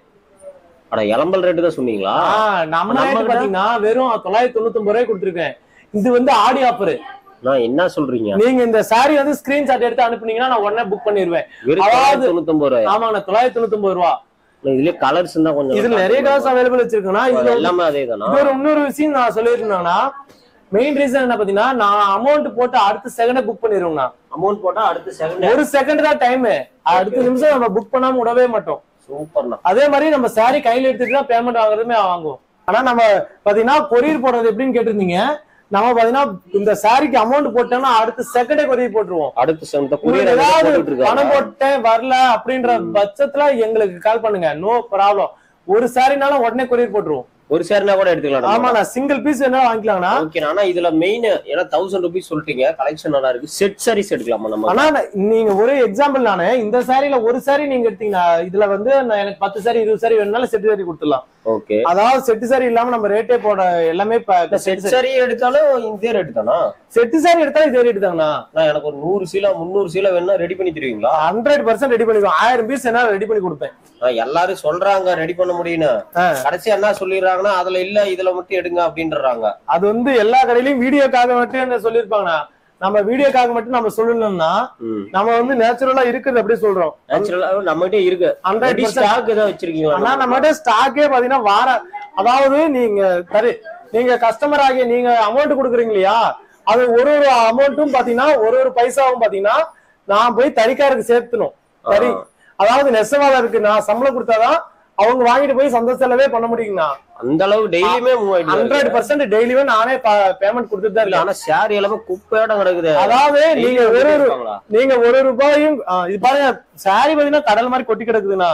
Speaker 1: அட இளம்பல் ரேட்டு தான் சொன்னீங்களா
Speaker 2: ஆஹ் நம்ம
Speaker 1: நம்ம
Speaker 2: ரேட்
Speaker 1: கிட்ட-
Speaker 2: பாத்தீங்கன்னா வெறும் தொள்ளாயிரத்தி தொண்ணூத்தி ஒன்பது ரூபாய் கொடுத்துருக்கேன் இது வந்து ஆடி ஆஃபர்
Speaker 1: நான் என்ன சொல்றீங்க
Speaker 2: நீங்க இந்த சாரி வந்து ஸ்கிரீன்ஷாட் எடுத்து அனுப்புனீங்கன்னா நான் உடனே புக் பண்ணிடுவேன்
Speaker 1: வெறும்
Speaker 2: அதாவது-
Speaker 1: தொண்ணூத்தி ஒன்பது ரூபாயா
Speaker 2: ஆமாண்ணா தொள்ளாயிரத்தி தொண்ணூத்தி ஒன்பது ரூபா
Speaker 1: இதுலயே கலர்ஸ் தான் கொஞ்சம்
Speaker 2: இதுல நிறைய கலர்ஸ் அவைலபிள் வச்சிருக்கேன்னா இது வந்து-
Speaker 1: எல்லாமே அதே தானா
Speaker 2: இது ஒரு இன்னொரு விஷயம் நான் சொல்லியிருந்தேன்னா மெயின் ரீசன் என்ன பாத்தீங்கன்னா நான் அமௌண்ட் போட்டு அடுத்த செகண்டே புக் பண்ணிடுவேங்கண்ணா
Speaker 1: அமௌண்ட் போட்டா அடுத்து செகண்ட்
Speaker 2: ஒரு செகண்ட் தான் டைம் அடுத்த நிமிஷம் நம்ம புக் பண்ணாம விடவே மாட்டோம்
Speaker 1: சூப்பர்ண்ணா
Speaker 2: அதே மாதிரி நம்ம சாரி கையில எடுத்துட்டு தான் பேமெண்ட் வாங்குறதுமே வாங்குவோம் ஆனா நம்ம பாத்தீங்கன்னா கொரியர் போடுறது எப்படின்னு கேட்டிருந்தீங்க நம்ம பாத்தீங்கன்னா இந்த சாரிக்கு அமௌண்ட் போட்டோம்னா அடுத்த செகண்டே கொரியர் போட்டுருவோம்
Speaker 1: அடுத்து இந்த
Speaker 2: உங்களுக்கு
Speaker 1: courier
Speaker 2: ஏதாவது
Speaker 1: போட்டுட்டு
Speaker 2: பணம்
Speaker 1: இருக்காங்க
Speaker 2: போட்டேன் வரல அப்படின்ற பட்சத்துல எங்களுக்கு கால் பண்ணுங்க நோ ப்ராப்ளம் ஒரு சாரினாலும் உடனே கொரியர் போட்டுருவோம்
Speaker 1: ஒரு சேர்னா கூட எடுத்துக்கலாம்
Speaker 2: ஆமாண்ணா சிங்கிள் பீஸ் என்ன வாங்கிக்கலாம்னா
Speaker 1: ஓகே ஆனா இதுல மெயின் ஏன்னா தௌசண்ட் ருபீஸ் சொல்லிட்டீங்க கலெக்ஷன் நல்லா இருக்கு செட் சாரீஸ் எடுக்கலாமா நம்ம
Speaker 2: ஆனா நான் நீங்க ஒரு எக்ஸாம்பிள் நானு இந்த சாரில ஒரு சாரி நீங்க எடுத்தீங்கன்னா இதுல வந்து நான் எனக்கு பத்து சாரி இருபது சாரி வேணும்னாலும் செட்டு சாரி கொடுத்துடலாம்
Speaker 1: ஓகே
Speaker 2: அதாவது செட்டு சாரி இல்லாம நம்ம ரேட்டே போட எல்லாமே
Speaker 1: செட் சாரி எடுத்தாலும் இதே ரேட் தானா
Speaker 2: செட்டு சாரி எடுத்தாலும் இதே ரேட்டு தாங்கண்ணா
Speaker 1: நான் எனக்கு ஒரு நூறு சீலா முந்நூறு சீலா வேணா ரெடி பண்ணி தருவீங்களா
Speaker 2: ஹண்ட்ரட் பர்சன்ட் ரெடி பண்ணிடுவோம் ஆயிரம் பீஸ் என்ன ரெடி பண்ணி கொடுப்பேன்
Speaker 1: நான் எல்லாரும் சொல்றாங்க ரெடி பண்ண முடியும்னு
Speaker 2: ஆ.
Speaker 1: கடைசி என்ன சொல்லிடுறாங்கன்னா அதுல இல்ல இதுல மட்டும் எடுங்க அப்படின்றாங்க
Speaker 2: அது வந்து எல்லா கடையிலயும் வீடியோக்காக மட்டும் என்ன சொல்லியிருப்பாங்கண்ணா நம்ம வீடியோக்காக மட்டும் நம்ம சொல்லணும்னா நம்ம வந்து நேச்சுரலா இருக்குது அப்படியே சொல்றோம்
Speaker 1: நேச்சுரலா நம்மகிட்ட இருக்கு
Speaker 2: ஹண்ட்ரட்
Speaker 1: ரெடி ஸ்டாக் ஏதாவது வச்சிருக்கீங்களா
Speaker 2: ஆனா நம்ம ஸ்டாக்கே பாத்தீங்கன்னா வார அதாவது நீங்க சரி நீங்க கஸ்டமர் ஆகிய நீங்க அமௌண்ட் கொடுக்குறீங்க இல்லையா அது ஒரு ஒரு அமௌண்ட்டும் பாத்தீங்கன்னா ஒரு ஒரு பைசாவும் பாத்தீங்கன்னா நான் போய் தறிக்காருக்கு சேர்த்தணும் சரி அதாவது நெசவாளருக்கு நான் சம்பளம் கொடுத்தாதான் அவங்க வாங்கிட்டு போய் சந்தை செலவே பண்ண முடியுங்கண்ணா
Speaker 1: அந்த அளவு டெய்லியுமே மூவ் ஆயிட்டு
Speaker 2: ஹண்ட்ரட் பர்சன்ட் டெய்லியுமே நானே பேமெண்ட் கொடுத்துட்டு தான்
Speaker 1: இல்ல
Speaker 2: இருக்கேன்
Speaker 1: ஆனா ஷேர் எல்லாமே குப்பையோட கிடக்குது
Speaker 2: அதாவது நீங்க
Speaker 1: Daily
Speaker 2: ஒரு ஒரு
Speaker 1: இருப்பாங்களா?
Speaker 2: நீங்க ஒரு ரூபாயும் ஆ, இது பாருங்க சாரி பாத்தீங்கன்னா கடல் மாதிரி கொட்டி கிடக்குதுண்ணா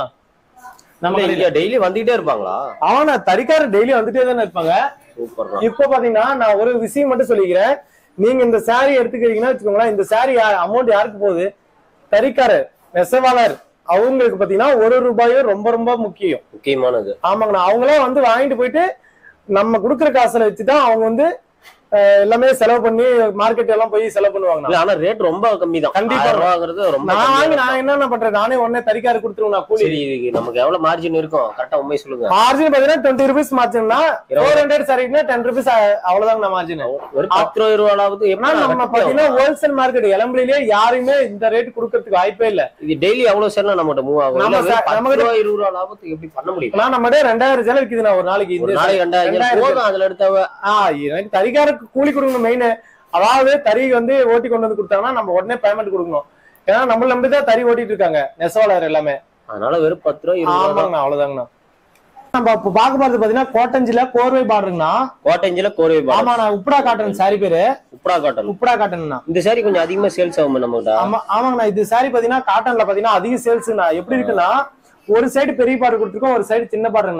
Speaker 2: நம்ம
Speaker 1: இல்ல, இங்க டெய்லி வந்துகிட்டே இருப்பாங்களா
Speaker 2: அவன தறிக்காரர் டெய்லி வந்துட்டே தானே இருப்பாங்க
Speaker 1: சூப்பர்
Speaker 2: இப்ப பாத்தீங்கன்னா நான் ஒரு விஷயம் மட்டும் சொல்லிக்கிறேன் நீங்க இந்த சாரி எடுத்துக்கிறீங்கன்னா வச்சுக்கோங்களேன் இந்த சாரி அமௌண்ட் யாருக்கு போகுது தறிக்காரர் நெசவாளர் அவங்களுக்கு பாத்தீங்கன்னா ஒரு ரூபாயும் ரொம்ப ரொம்ப முக்கியம்
Speaker 1: முக்கியமானது
Speaker 2: ஆமாங்கண்ணா அவங்களே வந்து வாங்கிட்டு போயிட்டு நம்ம கொடுக்குற காசுல வச்சுதான் அவங்க வந்து அஹ், எல்லாமே செலவு பண்ணி மார்க்கெட் எல்லாம் போய் செலவு பண்ணுவாங்கண்ணா
Speaker 1: இல்ல ஆனா ரேட் ரொம்ப கம்மி தான்
Speaker 2: கண்டிப்பா.
Speaker 1: ரூபாங்கிறது ரொம்ப
Speaker 2: நான்
Speaker 1: கம்மியா
Speaker 2: வாங்கி
Speaker 1: தான்.
Speaker 2: நான் என்னென்ன பண்றேன் நானே உடனே தறிக்காரர் கொடுத்துருவேன் நான் கூலி
Speaker 1: சரி இதுக்கு நமக்கு எவ்வளவு மார்ஜின் இருக்கும் கரெக்டா உண்மை சொல்லுங்க
Speaker 2: மார்ஜின் பாத்தீங்கன்னா டுவெண்ட்டி ருபீஸ் மார்ஜின்னா ஃபோர் ஹண்ட்ரட் சரிக்குன்னா டென் ருபீஸ் அவ்வளவுதாங்க மார்ஜின்
Speaker 1: ஒரு பத்து ரூபாய் ரூபாயாவது
Speaker 2: ஏன்னா நம்ம பாத்தீங்கன்னா ஹோல்சேல் மார்க்கெட் இளம்பிலேயே யாருமே இந்த ரேட் கொடுக்கறதுக்கு வாய்ப்பே இல்ல
Speaker 1: இது டெய்லி எவ்வளவு சேர்னா நம்மகிட்ட மூவ் ஆகும்
Speaker 2: நம்ம
Speaker 1: இல்ல வெறும்
Speaker 2: ச-
Speaker 1: பத்து
Speaker 2: நம்மகிட்ட-
Speaker 1: ரூபாய் இருபது ரூபா லாபத்துக்கு எப்படி பண்ண முடியும்
Speaker 2: ஆனா நம்ம ரெண்டாயிரம் சேலை விக்குதுண்ணா ஒரு நாளைக்கு
Speaker 1: ஒரு
Speaker 2: இந்த
Speaker 1: நாளைக்கு ரெண்டாயிரம்
Speaker 2: ரெண்டாயிரம்
Speaker 1: போதும் அதுல எடுத்தவ
Speaker 2: ஆஹ் எனக்கு தறிக்காரருக்கு கூலி கொடுக்கணும் மெயின் அதாவது தறி வந்து ஓட்டி கொண்டு வந்து கொடுத்தாங்கன்னா நம்ம உடனே பேமெண்ட் கொடுக்கணும் ஏன்னா நம்மள நம்பி தான் தறி ஓட்டிட்டு இருக்காங்க நெசவாளர் எல்லாமே
Speaker 1: அதனால வெறும் பத்து ரூபாய் இருபது ரூபா
Speaker 2: ஆமாங்கண்ணா அவ்வளவுதாங்கண்ணா நம்ம இப்ப பாக்க போறது பாத்தீங்கன்னா கோட்டஞ்சில கோர்வை பார்டருங்கண்ணா
Speaker 1: கோட்டஞ்சில கோரவை பாடம்
Speaker 2: ஆமாண்ணா உப்டா காட்டன் சாரி பேரு
Speaker 1: உப்ரா காட்டன்
Speaker 2: உப்டா காட்டன்ண்ணா
Speaker 1: இந்த சாரி கொஞ்சம் அதிகமா சேல்ஸ் ஆகும் நம்மகிட்ட
Speaker 2: ஆமா ஆமாங்கண்ணா இது சாரி பாத்தீங்கன்னா காட்டன்ல பாத்தீங்கன்னா அதிக சேல்ஸ்ண்ணா எப்படி இருக்குன்னா ஒரு சைடு பெரிய பாடு கொடுத்துருக்கோம் ஒரு சைடு சின்ன பாடுங்கண்ணா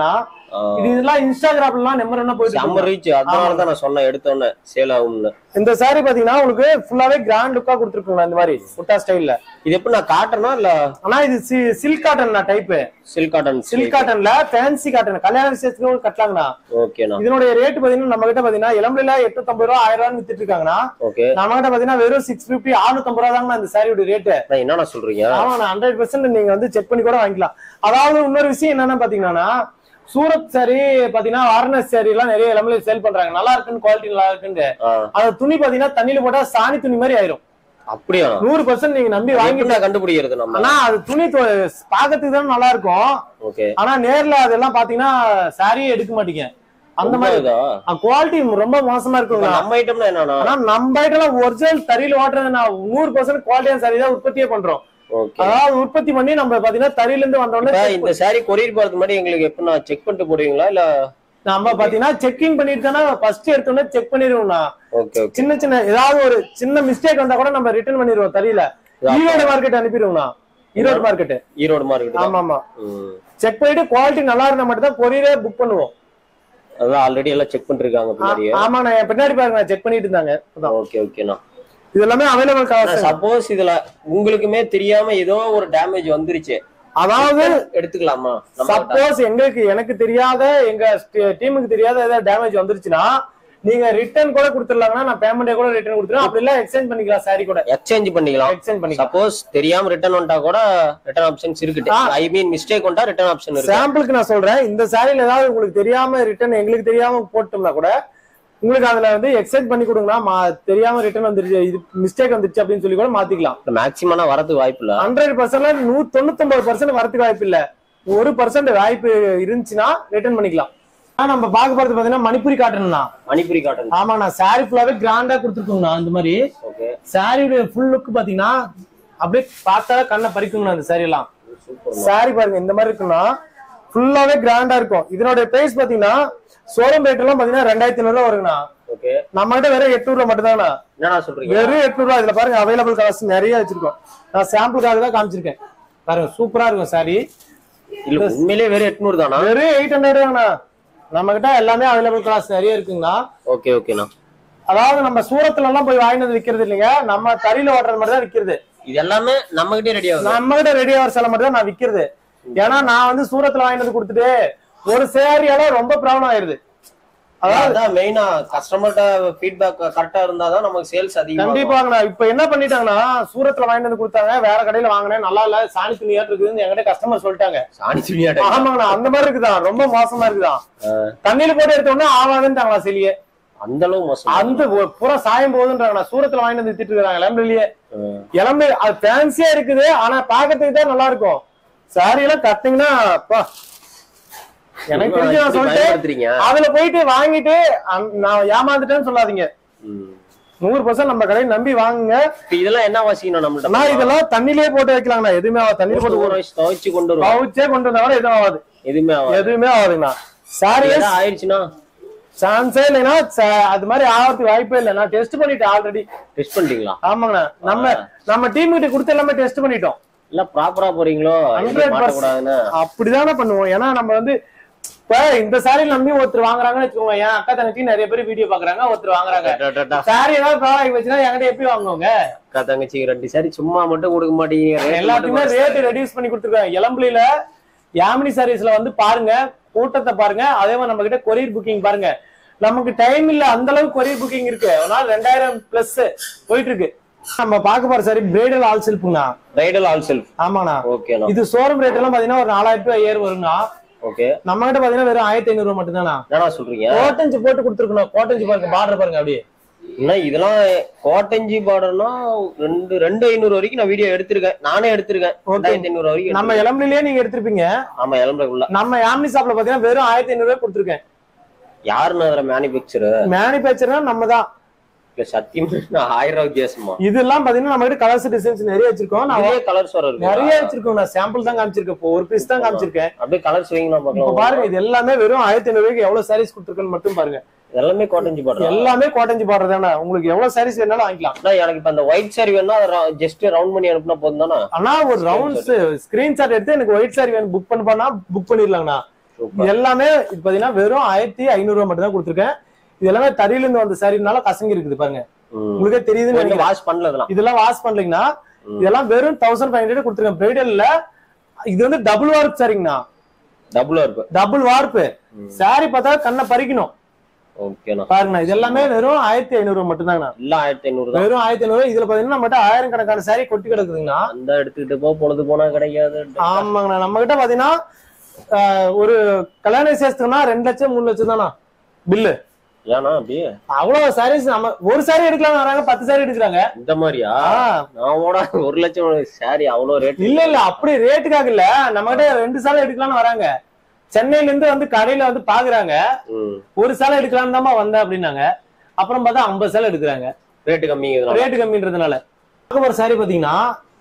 Speaker 2: இது இதெல்லாம் இன்ஸ்டாகிராம்லாம் நம்பர் என்ன போயிட்டு
Speaker 1: செம்ம
Speaker 2: இருக்கு.
Speaker 1: ரீச் அதனால தான் நான் சொன்னேன் எடுத்தோன்னே சேல் ஆகும்னு
Speaker 2: இந்த saree பாத்தீங்கன்னா உங்களுக்கு ஃபுல்லாவே கிராண்ட் லுக்கா கொடுத்துருக்குங்க இந்த மாதிரி புட்டா ஸ்டைல்ல
Speaker 1: இது எப்படி நான் காட்டனா இல்ல
Speaker 2: ஆனா இது silk cotton type
Speaker 1: silk cotton
Speaker 2: silk காட்டன்ல ஃபேன்சி காட்டன் கல்யாண விசேஷத்துக்கு கட்டலாங்கண்ணா
Speaker 1: ஓகேண்ணா
Speaker 2: இதனுடைய ரேட் பாத்தீங்கன்னா நம்ம கிட்ட பாத்தீங்கன்னா இளம்பில எட்நூத்தம்பது ரூபா ஆயிரம் ரூபான்னு வித்துட்டு இருக்காங்கன்னா
Speaker 1: ஓகே
Speaker 2: நம்ம கிட்ட பாத்தீங்கன்னா வெறும் சிக்ஸ் பிப்டி ஆறுநூத்தம்பது ரூபா தாங்க இந்த சாரியோட ரேட்டு
Speaker 1: நான் என்னண்ணா சொல்றீங்க
Speaker 2: ஆமா ஹண்ட்ரட் பர்சன்ட் நீங்க வந்து செக் பண்ணி கூட வாங்கிக்கலாம் அதாவது இன்னொரு விஷயம் என்னன்னா பாத்தீங்கன்னா சூரத் சாரி பாத்தீங்கன்னா வாரணாசி சாரி எல்லாம் நிறைய இளம்பில சேல் பண்றாங்க நல்லா இருக்குன்னு குவாலிட்டி நல்லா இருக்குன்னு
Speaker 1: ஆ,
Speaker 2: அந்த துணி பாத்தீங்கன்னா தண்ணியில போட்டா சாணி துணி மாதிரி ஆயிரும்
Speaker 1: அப்படியா
Speaker 2: நூறு பர்சன்ட் நீங்க நம்பி வாங்கி
Speaker 1: எப்படி கண்டுபிடிக்கிறது நம்ம
Speaker 2: ஆனா அது துணி தொ- பாக்கறதுக்கு தான் நல்லா இருக்கும்
Speaker 1: ஓகே
Speaker 2: ஆனா நேர்ல அதெல்லாம் பாத்தீங்கன்னா சாரியே எடுக்க மாட்டீங்க அந்த மாதிரி
Speaker 1: இதா
Speaker 2: குவாலிட்டி ரொம்ப மோசமா
Speaker 1: இப்ப
Speaker 2: இருக்குங்க
Speaker 1: நம்ம ஐட்டம்னா என்னன்னா
Speaker 2: ஆனா நம்ம ஐட்டம்லாம் ஒரிஜினல் தறியில ஓட்டுறது நான் நூறு பர்சன்ட் குவாலிட்டியான சாரி தான் உற்பத்தியே பண்றோம்
Speaker 1: ஓகே
Speaker 2: அதாவது உற்பத்தி பண்ணி நம்ம பாத்தீங்கன்னா தறியில இருந்து வந்த
Speaker 1: இப்ப
Speaker 2: உடனே
Speaker 1: இந்த சாரி கொரியர் போறதுக்கு முன்னாடி எங்களுக்கு எப்ப நான் செக் பண்ணிட்டு போடுவீங்களா இல்ல
Speaker 2: நம்ம பாத்தீங்கன்னா செக்கிங் பண்ணிட்டு தானே ஃபர்ஸ்ட் எடுத்தோடனே செக் பண்ணிடுவோம்னா
Speaker 1: ஓகே ஓகே
Speaker 2: சின்ன சின்ன ஏதாவது ஒரு சின்ன மிஸ்டேக் வந்தா கூட நம்ம ரிட்டர்ன் பண்ணிடுவோம் தறியில ஈரோடு மார்க்கெட் அனுப்பிடுவோம்னா ஈரோடு மார்க்கெட்
Speaker 1: ஈரோடு மார்க்கெட்
Speaker 2: ஆமா ஆமா
Speaker 1: ம்
Speaker 2: செக் பண்ணிட்டு குவாலிட்டி நல்லா இருந்தா மட்டும் தான் கொரியரே புக் பண்ணுவோம்
Speaker 1: அதான் ஆல்ரெடி எல்லாம் செக் பண்ணிருக்காங்க பின்னாடியே
Speaker 2: ஆமா நான் என் பின்னாடி பாருங்க செக் பண்ணிட்டு இருந்தாங்க அதான்.
Speaker 1: ஓகே ஓகேண்ணா
Speaker 2: இது எல்லாமே அவைலபிள் காசு
Speaker 1: சப்போஸ் இதுல உங்களுக்குமே தெரியாம ஏதோ ஒரு டேமேஜ் வந்துருச்சு
Speaker 2: அதாவது
Speaker 1: எடுத்துக்கலாமா நம்ம
Speaker 2: சப்போஸ் எங்களுக்கு எனக்கு தெரியாத எங்க டீமுக்கு தெரியாத ஏதாவது டேமேஜ் வந்துருச்சுன்னா நீங்க ரிட்டர்ன் கூட கொடுத்துடலாங்கன்னா நான் பேமெண்ட் கூட ரிட்டர்ன் கொடுத்துருவேன் அப்படி இல்ல எக்ஸ்சேஞ்ச் பண்ணிக்கலாம் சாரி கூட
Speaker 1: எக்ஸ்சேஞ்ச் பண்ணிக்கலாம்
Speaker 2: எக்ஸ்சேஞ்ச் பண்ணிக்கலாம்
Speaker 1: சப்போஸ் தெரியாம ரிட்டர்ன் வந்துட்டா கூட ரிட்டர்ன் ஆப்ஷன்ஸ் இருக்கு
Speaker 2: ஆ.
Speaker 1: ஐ மீன் மிஸ்டேக் வந்துட்டா ரிட்டர்ன் ஆப்ஷன் இருக்கு
Speaker 2: சாம்பிளுக்கு நான் சொல்றேன் இந்த சாரியில ஏதாவது உங்களுக்கு தெரியாம ரிட்டர்ன் எங்களுக்கு தெரியாம போட்டோம்னா கூட உங்களுக்கு அதுல வந்து எக்ஸ்சேஞ்ச் பண்ணி கொடுங்கன்னா மா- தெரியாம ரிட்டர்ன் வந்துருச்சு இது மிஸ்டேக் வந்துருச்சு அப்படின்னு சொல்லி கூட மாத்திக்கலாம்
Speaker 1: மேக்சிமம் வரதுக்கு வாய்ப்பு இல்ல
Speaker 2: ஹண்ட்ரட் பர்சன்ட்ல நூ தொண்ணூத்தொன்பது பர்சன்ட் வரதுக்கு வாய்ப்பு இல்ல ஒரு பர்சன்ட் வாய்ப்பு இருந்துச்சுன்னா ரிட்டர்ன் பண்ணிக்கலாம் ஆனா நம்ம பார்க்க போறது பாத்தீங்கன்னா மணிப்புரி காட்டணும்னா
Speaker 1: மணிப்புரி காட்டன்
Speaker 2: ஆமாண்ணா சாரி ஃபுல்லாவே கிராண்டா கொடுத்துருக்கோங்கண்ணா அந்த மாதிரி
Speaker 1: ஓகே
Speaker 2: சாரியுடைய ஃபுல் லுக் பாத்தீங்கன்னா அப்படியே பார்த்தா கண்ணை பறிக்குங்கண்ணா அந்த சாரி எல்லாம்
Speaker 1: சூப்பர்
Speaker 2: சாரி பாருங்க இந்த மாதிரி இருக்குன்னா ஃபுல்லாவே கிராண்டா இருக்கும் இதனுடைய பிரைஸ் பாத்தீங்கன்னா சோரம் ரேட் எல்லாம் பாத்தீங்கன்னா ரெண்டாயிரத்தி ஐநூறு ரூபா வருங்கண்ணா
Speaker 1: ஓகே
Speaker 2: நம்ம கிட்ட வெறும் எட்நூறு ரூபா மட்டும் தாங்கண்ணா
Speaker 1: என்னடா சொல்றீங்க
Speaker 2: வெறும் எட்நூறு ரூபா இதுல பாருங்க அவைலபிள் கலர்ஸ் நிறைய வச்சிருக்கோம் நான் சாம்பிளுக்காக தான் காமிச்சிருக்கேன் பாருங்க சூப்பரா இருக்கும் சாரி
Speaker 1: இல்ல உண்மையிலேயே வெறும் எட்நூறு தானா
Speaker 2: வெறும் எயிட் ஹண்ட்ரட்ங்கண்ணா நம்ம கிட்ட எல்லாமே அவைலபிள் கலர்ஸ் நிறைய இருக்குங்கண்ணா
Speaker 1: ஓகே ஓகேண்ணா
Speaker 2: அதாவது நம்ம சூரத்துல எல்லாம் போய் வாங்கினது வந்து விக்கிறது இல்லைங்க நம்ம தறியில ஓட்டுறது மட்டும் தான் விக்கிறது
Speaker 1: இது எல்லாமே நம்ம கிட்டே ரெடி ஆகுது
Speaker 2: நம்ம கிட்ட ரெடி ஆகிற சில மட்டும் தான் நான் விக்கிறது ஏன்னா நான் வந்து சூரத்துல வாங்கினது கொடுத்துட்டு ஒரு சேரியால ரொம்ப ப்ராப்ளம் ஆயிருது அதாவது
Speaker 1: அதான் மெயினா கஸ்டமர்கிட்ட ஃபீட்பேக் கரெக்டா இருந்தாதான் நமக்கு சேல்ஸ் அதிகமா
Speaker 2: கண்டிப்பாங்கண்ணா இப்ப என்ன பண்ணிட்டாங்கன்னா சூரத்துல வாங்கிட்டு வந்து கொடுத்தாங்க வேற கடையில வாங்கினேன் நல்லா இல்ல சாணி துணியாட்டு இருக்குதுன்னு என்கிட்ட கஸ்டமர் சொல்லிட்டாங்க
Speaker 1: சாணி துணியாட
Speaker 2: ஆமாங்கண்ணா அந்த மாதிரி இருக்குதான் ரொம்ப மோசமா இருக்குதான் தண்ணியில போட்டு எடுத்தோம்னா ஆவாதுன்ட்டாங்களா செலியே
Speaker 1: அந்த அளவு மோசம்
Speaker 2: அந்த ஒ- பூரா சாயம் போகுதுன்றாங்கண்ணா சூரத்துல வாங்கிட்டு வந்து வித்துட்டு இருக்காங்க இளம்பிலேயே
Speaker 1: ஆ.
Speaker 2: இளம்பி அது ஃபேன்சியா இருக்குது ஆனா பாக்கிறதுக்கு தான் நல்லா இருக்கும் சாரி எல்லாம் கட்டிங்கன்னா அப்பா எனக்கு தெரிஞ்சு நான்
Speaker 1: இப்படி
Speaker 2: சொல்லிட்டு
Speaker 1: பயன்படுத்துறீங்க
Speaker 2: அதுல போயிட்டு வாங்கிட்டு அந்த- நான் ஏமாந்துட்டேன்னு சொல்லாதீங்க
Speaker 1: ம்.
Speaker 2: நூறு பர்சன்ட் நம்ம கடையை நம்பி வாங்குங்க
Speaker 1: இப்ப இதெல்லாம் என்ன வாசிக்கணும் நம்மள்ட்ட
Speaker 2: நான் இதெல்லாம் தண்ணியிலே போட்டு வைக்கலாங்கண்ணா எதுவுமே ஆகாது தண்ணியில போட்டு
Speaker 1: ஊற வச்சு துவைச்சு கொண்டு வருவோம்
Speaker 2: பவுச்சே கொண்டு வந்தா கூட எதுவும் ஆகாது
Speaker 1: எதுவுமே ஆகாது
Speaker 2: எதுவுமே ஆகாதுங்கண்ணா சாரி
Speaker 1: ஏதாவது ஆயிடுச்சுன்னா
Speaker 2: சான்ஸே இல்லைன்னா ச- அது மாதிரி ஆகிறதுக்கு வாய்ப்பே இல்லை நான் டெஸ்ட் பண்ணிட்டேன் ஆல்ரெடி
Speaker 1: டெஸ்ட் பண்ணிட்டீங்களா
Speaker 2: ஆமாங்கண்ணா நம்ம நம்ம டீம் கிட்ட கொடுத்து எல்லாமே டெஸ்ட் பண்ணிட்டோம்
Speaker 1: இல்ல ப்ராப்பரா போறீங்களோ
Speaker 2: ஹண்ட்ரட்
Speaker 1: மாட்டக்கூடாதுன்னு
Speaker 2: அப்படிதானே பண்ணுவோம் ஏன்னா நம்ம வந்து இப்ப இந்த சாரி நம்பி ஒருத்தர் வாங்குறாங்கன்னு வச்சுக்கோங்க என் அக்கா தங்கச்சி நிறைய பேர் வீடியோ பாக்குறாங்க ஒருத்தர் வாங்குறாங்க
Speaker 1: டா-டா-டா.
Speaker 2: சாரி ஏதாவது ப்ராடக்ட் வச்சுன்னா என்கிட்ட எப்படி வாங்குவாங்க
Speaker 1: அக்கா தங்கச்சி ரெண்டு சாரி சும்மா மட்டும் கொடுக்க மாட்டீங்க rate மட்டும்
Speaker 2: எல்லாத்துக்குமே
Speaker 1: குறைச்சு
Speaker 2: ரேட் ரெடியூஸ் பண்ணி கொடுத்துருக்காங்க இளம்புலியில யாமினி சாரீஸ்ல வந்து பாருங்க கூட்டத்தை பாருங்க அதே மாதிரி நம்ம கிட்ட கொரியர் புக்கிங் பாருங்க நமக்கு டைம் இல்ல அந்த அளவுக்கு கொரியர் புக்கிங் இருக்கு ஒரு நாள் ரெண்டாயிரம் பிளஸ் போயிட்டு இருக்கு நம்ம பார்க்க போற சாரி பிரைடல் ஆல் சில்ப்புங்கண்ணா
Speaker 1: ரைடல் ஆல் செல்ஃப்
Speaker 2: ஆமாண்ணா
Speaker 1: ஓகேண்ணா
Speaker 2: இது ஷோரூம் ரேட் எல்லாம் பாத்தீங்கன்னா ஒரு நாலாயிரம் ரூபாய் ஏர் வருங்கண்ணா
Speaker 1: ஓகே
Speaker 2: நம்ம கிட்ட பாத்தீங்கன்னா வெறும் ஆயிரத்தி ஐநூறு ரூபாய் மட்டும் தானா
Speaker 1: என்னடா சொல்றீங்க
Speaker 2: கோட்டஞ்சு போட்டு கொடுத்துருக்கணும் கோட்டஞ்சு பாருங்க பார்டர் பாருங்க அப்படியே
Speaker 1: என்ன இதெல்லாம் கோட்டஞ்சி பார்டர்னா ரெண்டு ரெண்டு ஐநூறு வரைக்கும் நான் வீடியோ எடுத்திருக்கேன் நானே எடுத்திருக்கேன் ரெண்டாயிரத்தி ஐநூறு வரைக்கும்
Speaker 2: நம்ம இளம்பிலேயே நீங்க எடுத்திருப்பீங்க
Speaker 1: எடுத்திருக்கேன். ஆமா எலம்புக்குள்ள
Speaker 2: நம்ம யாமினி ஷாப்ல பாத்தீங்கன்னா வெறும் ஆயிரத்தி ஐநூறு ரூபாய் கொடுத்துருக்கேன்
Speaker 1: யாருன்னு அதுல மேனுபேக்சர்
Speaker 2: மேனுபேக்சர்னா நம்ம தான்
Speaker 1: இல்ல சத்தியமா ஆயிரம் ரூபாய் வித்தியாசமா
Speaker 2: இதெல்லாம் பாத்தீங்கன்னா நம்ம கிட்ட கலர்ஸ் டிசைன்ஸ் நிறைய வச்சிருக்கோம் நான்
Speaker 1: நிறைய கலர்ஸ் வர இருக்கு
Speaker 2: நிறைய வச்சிருக்கோம் நான் சாம்பிள் தான் காமிச்சிருக்கேன் இப்போ ஒரு பீஸ் தான் காமிச்சிருக்கேன்
Speaker 1: அப்படியே கலர்ஸ் வைங்களா
Speaker 2: இப்போ
Speaker 1: பார்க்கலாம்
Speaker 2: பாருங்க இது எல்லாமே வெறும் ஆயிரத்தி ஐநூறு ரூபாய்க்கு எவ்வளவு சாரீஸ் கொடுத்துருக்குன்னு மட்டும் பாருங்க
Speaker 1: எல்லாமே கோட்டஞ்சி பார்டர்
Speaker 2: எல்லாமே கோட்டஞ்சு பாடுறதானே உங்களுக்கு எவ்வளவு சாரீஸ் வேணாலும் வாங்கிக்கலாம்
Speaker 1: ஆனா எனக்கு இப்ப அந்த ஒயிட் சாரி வேணா ஜஸ்ட் ரவுண்ட் பண்ணி அனுப்புனா போதும் தானே
Speaker 2: ஆனா ஒரு ரவுண்ட்ஸ் ஸ்கிரீன்ஷாட் எடுத்து எனக்கு ஒயிட் சாரி வேணும் புக் பண்ண புக் பண்ணிடலாங்கண்ணா
Speaker 1: சூப்பர்
Speaker 2: இது எல்லாமே இது பாத்தீங்கன்னா வெறும் ஆயிரத்தி ஐநூறு ரூபாய் மட்டும் தான் கொடுத்துருக்கேன் இது எல்லாமே தறியில இருந்து வந்த சரினால கசங்கி இருக்குது பாருங்க உங்களுக்கே தெரியுதுன்னு நினைக்கிறேன்
Speaker 1: வாஷ் பண்ணல இதெல்லாம்
Speaker 2: இதெல்லாம் வாஷ் பண்ணலீங்கன்னா
Speaker 1: ம்.
Speaker 2: இதெல்லாம் வெறும் தௌசண்ட் ஃபைவ் ஹண்ட்ரட் கொடுத்துருக்கேன் பிரைடல்ல இது வந்து டபுள் வார்ப் சரிங்கண்ணா
Speaker 1: டபுளா இருக்கு
Speaker 2: டபுள் வார்ப்பு சாரி பார்த்தா கண்ணை பறிக்கணும்
Speaker 1: ஓகேண்ணா
Speaker 2: பாருங்கண்ணா இது எல்லாமே வெறும் ஆயிரத்தி ஐநூறு ரூபாய் மட்டும்தாங்கண்ணா
Speaker 1: எல்லாம் ஆயிரத்தி ஐநூறு தான்
Speaker 2: வெறும் ஆயிரத்தி ஐநூறு இதுல பாத்தீங்கன்னா நம்மகிட்ட ஆயிரம் கணக்கான சாரி கொட்டி கிடக்குதுங்கண்ணா
Speaker 1: அந்த எடுத்துக்கிட்டு போ பொழுது போனா கிடைக்காது
Speaker 2: ஆமாங்கண்ணா நம்ம கிட்ட பாத்தீங்கன்னா ஆஹ், ஒரு கல்யாண விசேஷத்துக்குன்னா ரெண்டு லட்சம் மூணு லட்சம் தானா பில்லு
Speaker 1: ஏன்னா அப்படியே
Speaker 2: அவ்வளவு சாரீஸ் நம்ம ஒரு சாரி எடுக்கலாம் வராங்க பத்து சாரி எடுக்கிறாங்க
Speaker 1: இந்த மாதிரியா
Speaker 2: ஆஹ்,
Speaker 1: நான் ஓட ஒரு லட்சம் சாரி அவ்வளவு ரேட்
Speaker 2: இல்ல இல்ல அப்படி ரேட்டுக்காக இல்ல நம்ம கிட்ட ரெண்டு சாலை எடுக்கலாம்னு வராங்க சென்னையில இருந்து வந்து கடையில வந்து பாக்குறாங்க ஒரு சேலை எடுக்கலாம்னு தாம்மா வந்தேன் அப்படின்னாங்க அப்புறம் பார்த்தா ஐம்பது சேலை எடுக்கிறாங்க
Speaker 1: ரேட்டு கம்மி
Speaker 2: ரேட்டு கம்மின்றதுனால ஒரு சாரி பாத்தீங்கன்னா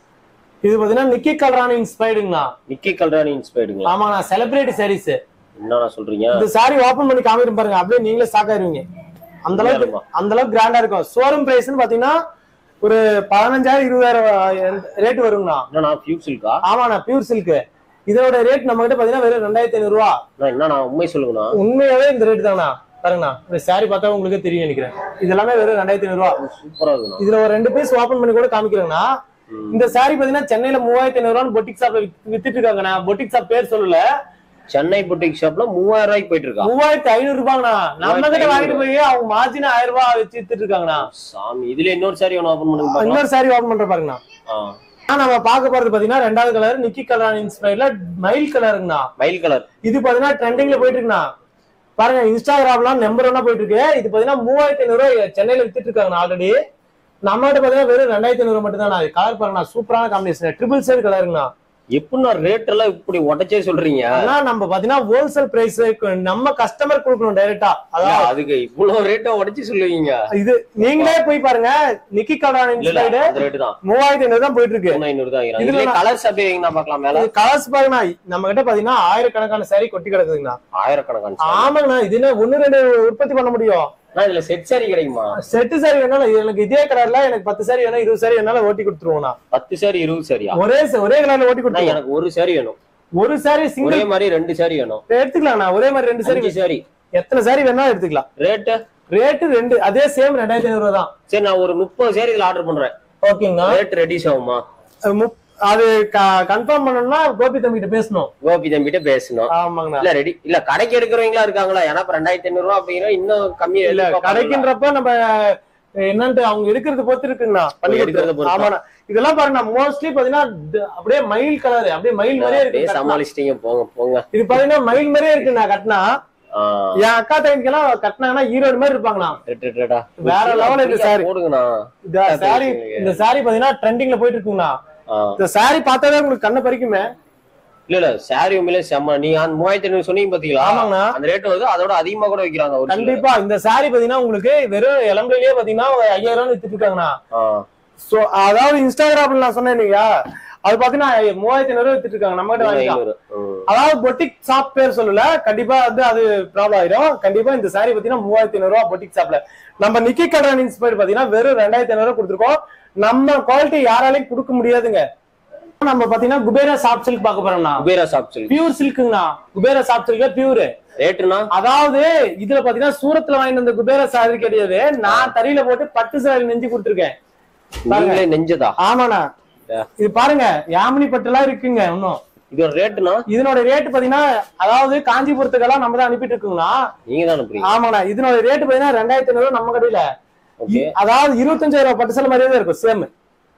Speaker 2: இது பாத்தீங்கன்னா நிக்கி கல்ரானி இன்ஸ்பைர்டுங்கண்ணா
Speaker 1: நிக்கி கல்ராணி இன்ஸ்பைர்டுங்களா
Speaker 2: ஆமாண்ணா செலிபிரிட்டி சாரீஸ்
Speaker 1: என்னண்ணா சொல்றீங்க
Speaker 2: இந்த சாரி ஓபன் பண்ணி காமிக்கிறேன் பாருங்க அப்படியே நீங்களே ஷாக் ஆயிருவீங்க அந்த அளவுக்கு
Speaker 1: உண்மையாலுமா?
Speaker 2: அந்த அளவுக்கு கிராண்டா இருக்கும் ஷோரூம் பிரைஸ்னு பாத்தீங்கன்னா ஒரு பதினஞ்சாயிரம் இருபதாயிரம் ரேட் வருங்கண்ணா
Speaker 1: என்னண்ணா பியூப் சில்கா
Speaker 2: ஆமாண்ணா பியூர் சில்க் இதோட ரேட் நம்ம கிட்ட பாத்தீங்கன்னா வெறும் ரெண்டாயிரத்தி ஐநூறு ரூபா
Speaker 1: என்னண்ணா உண்மை சொல்லுங்கண்ணா
Speaker 2: உண்மையாவே இந்த ரேட் தாங்கண்ணா பாருங்கண்ணா இந்த சாரி பார்த்தா உங்களுக்கே தெரியும் நினைக்கிறேன் இது எல்லாமே வெறும் ரெண்டாயிரத்தி ஐநூறு ரூபா
Speaker 1: சூப்பரா இருக்குண்ணா
Speaker 2: இதுல ஒரு ரெண்டு பீஸ் ஓபன் பண்ணி கூட காமிக்கிறேங்கண்ணா
Speaker 1: ம்.
Speaker 2: இந்த சாரி பாத்தீங்கன்னா சென்னையில மூவாயிரத்தி ஐநூறு ரூபான்னு பொட்டிக் ஷாப்ல வித்துட்டு இருக்காங்கண்ணா பொட்டிக் ஷாப் பேர் சொல்லல
Speaker 1: சென்னை புட்டிக் ஷாப்ல மூவாயிரம் ரூபாய்க்கு போயிட்டு இருக்கா
Speaker 2: மூவாயிரத்தி ஐநூறு ரூபாங்கண்ணா நம்ம கிட்ட வாங்கிட்டு போய் அவங்க மார்ஜின் ஆயிரம் ரூபாய் வச்சு வித்துட்டு இருக்காங்கண்ணா
Speaker 1: சாமி இதுல இன்னொரு சாரி ஒன்று ஓபன் பண்ணுங்க பாக்கலாம்
Speaker 2: இன்னொரு சாரி ஓபன் பண்ற பாருங்கண்ணா
Speaker 1: ஆ.
Speaker 2: ஆனா நம்ம பார்க்க போறது பாத்தீங்கன்னா ரெண்டாவது கலர் நிக்கி கலர் இன்ஸ்பயர்ல மயில் கலருங்கண்ணா
Speaker 1: மயில் கலர்
Speaker 2: இது பாத்தீங்கன்னா ட்ரெண்டிங்ல போயிட்டு இருக்குண்ணா பாருங்க இன்ஸ்டாகிராம்லாம் நம்பர் ஒன்னா போயிட்டு இருக்கு இது பாத்தீங்கன்னா மூவாயிரத்தி ஐநூறு ரூபாய் சென்னையில வித்துட்டு இருக்காங்க ஆல்ரெடி நம்ம கிட்ட பாத்தீங்கன்னா வெறும் ரெண்டாயிரத்தி ஐநூறு மட்டும் தான் கலர் பாருங்கண்ணா சூப்பரான காம்பினேஷன் ட்ரிபிள் சைடு கலருங்கண்ணா
Speaker 1: எப்படின்னா ரேட் எல்லாம் இப்படி உடச்சே சொல்றீங்க
Speaker 2: ஆனா நம்ம பாத்தீங்கன்னா ஹோல்சேல் பிரைஸ் நம்ம கஸ்டமர் கொடுக்கணும் டைரக்டா அதான்
Speaker 1: இல்ல, அதுக்கு இவ்வளவு ரேட்டை உடைச்சு சொல்லுவீங்க
Speaker 2: இது நீங்களே போய் பாருங்க நிக்கி கலர்
Speaker 1: இல்ல இல்ல
Speaker 2: இன்ஸ்பயர்டு
Speaker 1: அந்த ரேட்டு தான்
Speaker 2: மூவாயிரத்தி ஐநூறு தான் போயிட்டு இருக்கு
Speaker 1: மூணு ஐநூறு தான்
Speaker 2: இதுல
Speaker 1: இதுல
Speaker 2: நான்-
Speaker 1: கலர்ஸ் அப்படியே வைங்க நான் பார்க்கலாம் மேல
Speaker 2: கலர்ஸ் பாருங்கண்ணா நம்ம கிட்ட பாத்தீங்கன்னா ஆயிரக்கணக்கான saree கொட்டி கிடக்குதுங்கண்ணா
Speaker 1: ஆயிரக்கணக்கான saree.
Speaker 2: ஆமாங்கண்ணா இது என்ன ஒண்ணு ரெண்டு உற்பத்தி பண்ண முடியும்
Speaker 1: அண்ணா, இதுல செட் சாரி கிடைக்குமா
Speaker 2: செட்டு சாரி வேணாலும் எனக்கு இதே கலர்ல எனக்கு பத்து சாரி வேணும் இருபது சாரி வேணாலும் ஓட்டி கொடுத்துருவோம்ண்ணா
Speaker 1: பத்து சாரி இருபது சாரியா
Speaker 2: ஒரே sa- ஒரே கலர்ல ஓட்டி
Speaker 1: அண்ணா,
Speaker 2: கொடுத்துருவோம்
Speaker 1: எனக்கு ஒரு சாரி வேணும்
Speaker 2: ஒரு சாரி
Speaker 1: ஒரே
Speaker 2: சிங்கிள்
Speaker 1: மாதிரி ரெண்டு சாரி வேணும்
Speaker 2: எடுத்துக்கலாம்ண்ணா ஒரே மாதிரி ரெண்டு சாரி
Speaker 1: அஞ்சு சாரி
Speaker 2: எத்தனை சாரி வேணாலும் எடுத்துக்கலாம்
Speaker 1: ரேட்டு
Speaker 2: ரேட்டு ரெண்டு அதே சேம் ரெண்டாயிரத்தி ஐநூறு ரூபா தான்
Speaker 1: சரி நான் ஒரு முப்பது சாரி இதுல ஆர்டர் பண்றேன்
Speaker 2: ஓகேங்கண்ணா
Speaker 1: ரேட் ரெடியூஸ் ஆகுமா
Speaker 2: அது முப்- அது கன்ஃபார்ம் பண்ணணும்னா கோபி தம்பி கிட்ட பேசணும்
Speaker 1: கோபி தம்பிட்ட பேசணும்
Speaker 2: ஆமாங்கண்ணா
Speaker 1: இல்ல ரெடி இல்ல கடைக்கு எடுக்கிறவங்களா இருக்காங்களா ஏன்னா இப்ப ரெண்டாயிரத்தி ஐநூறு ரூபா அப்படிங்கிற இன்னும் கம்மியா
Speaker 2: இல்ல
Speaker 1: எதிர்பார்ப்பாங்களா?
Speaker 2: கடைக்குன்றப்ப நம்ம என்னன்ட்டு அவங்க எடுக்கிறது பொறுத்து இருக்குங்கண்ணா பண்ணி
Speaker 1: எடுக்கிறத
Speaker 2: கொடுத்துருவோம்.
Speaker 1: பொறுத்து.
Speaker 2: ஆமாண்ணா இதெல்லாம் பாருங்க மோஸ்ட்லி பாத்தீங்கன்னா ட- அப்படியே மயில் கலர் அப்படியே மயில் மாதிரியே
Speaker 1: அப்படியே
Speaker 2: இருக்கு கட்டினா.
Speaker 1: சமாளிச்சிட்டீங்க போங்க போங்க
Speaker 2: இது பாத்தீங்கன்னா மயில் மாதிரியே இருக்கு நான் கட்டினா
Speaker 1: ஆ,
Speaker 2: என் அக்கா தம்பிக்கெல்லாம் கட்டினாங்கன்னா ஈரோடு மாதிரி இருப்பாங்கண்ணா
Speaker 1: ரெட் ரெட் ரெட்டா.
Speaker 2: வேற level இருக்கு
Speaker 1: ஃப்ரீயா
Speaker 2: saree.
Speaker 1: போடுங்கண்ணா
Speaker 2: இந்த சாரி இந்த சாரி பாத்தீங்கன்னா ட்ரெண்டிங்ல போயிட்டு இருக்குங்கண்ணா
Speaker 1: ஆ.
Speaker 2: இந்த சாரி பார்த்தாவே உங்களுக்கு கண்ணை பறிக்குமே
Speaker 1: இல்ல இல்ல சாரி உண்மையிலே செம்ம நீங்க அந்த மூவாயிரத்தி ஐநூறு சொன்னீங்க பாத்தீங்களா
Speaker 2: ஆமாங்கண்ணா
Speaker 1: அந்த ரேட் வந்து அதோட அதிகமா கூட வைக்கிறாங்க ஒரு சிலர்.
Speaker 2: கண்டிப்பா இந்த சாரி பாத்தீங்கன்னா உங்களுக்கு வெறும் இளம்பிலேயே பாத்தீங்கன்னா ஒரு ஐயாயிரம் ரூபாய் வித்துட்டு இருக்காங்கண்ணா
Speaker 1: ஆ.
Speaker 2: சோ அதாவது இன்ஸ்டாகிராம்ல நான் சொன்னேன் இல்லையா அது பாத்தீங்கன்னா மூவாயிரத்தி ஐநூறு ரூபாய் வித்துட்டு இருக்காங்க நம்ம கிட்ட வாங்கிக்கலாம்
Speaker 1: ஐநூறு. ம்.
Speaker 2: அதாவது பொட்டிக் ஷாப் பேர் சொல்லல கண்டிப்பா வந்து அது ப்ராப்ளம் ஆயிரும் கண்டிப்பா இந்த சாரி பாத்தீங்கன்னா மூவாயிரத்தி ஐநூறு ரூபாய் பொட்டிக் ஷாப்ல நம்ம நிக்கி கடன் இன்ஸ்பயர் பாத்தீங்கன்னா வெறும் ரெண்டாயிரத்தி ஐநூறு ரூபாய் கொடுத்துருக்கோம் நம்ம குவாலிட்டி யாராலையும் கொடுக்க முடியாதுங்க நம்ம பாத்தீங்கன்னா குபேரா சாஃப்ட் சில்க் பார்க்க போறோம்னா
Speaker 1: குபேரா ஷாப் சொல்லி
Speaker 2: பியூர் சில்க்குங்கண்ணா குபேரா சாஃப்ட் சில்க்ல பியூர்
Speaker 1: ரேட்டுனா
Speaker 2: அதாவது இதுல பாத்தீங்கன்னா சூரத்துல வாங்கிட்டு வந்த குபேரா சாரி கிடையாது நான் தறியில போட்டு பட்டு சாரி நெஞ்சு கொடுத்துருக்கேன்
Speaker 1: நீங்களே நெஞ்சதா
Speaker 2: ஆமாண்ணா
Speaker 1: Yeah.
Speaker 2: இது பாருங்க யாமினி பட்டுலாம் இருக்குங்க இன்னும்
Speaker 1: இதோட ரேட்டுனா
Speaker 2: இதனோட ரேட் பாத்தீங்கன்னா அதாவது காஞ்சிபுரத்துக்கெல்லாம் நம்ம தான் அனுப்பிட்டு இருக்கோங்கண்ணா
Speaker 1: நீங்க தான் அனுப்புறீங்க
Speaker 2: ஆமாண்ணா இதனோட ரேட் பாத்தீங்கன்னா ரெண்டாயிரத்தி ஐநூறு நம்ம கடையில
Speaker 1: ஓகே
Speaker 2: அதாவது இருபத்தஞ்சாயிரம் ரூபாய் பட்டு சேலை மாதிரியே தான் இருக்கும் சேம்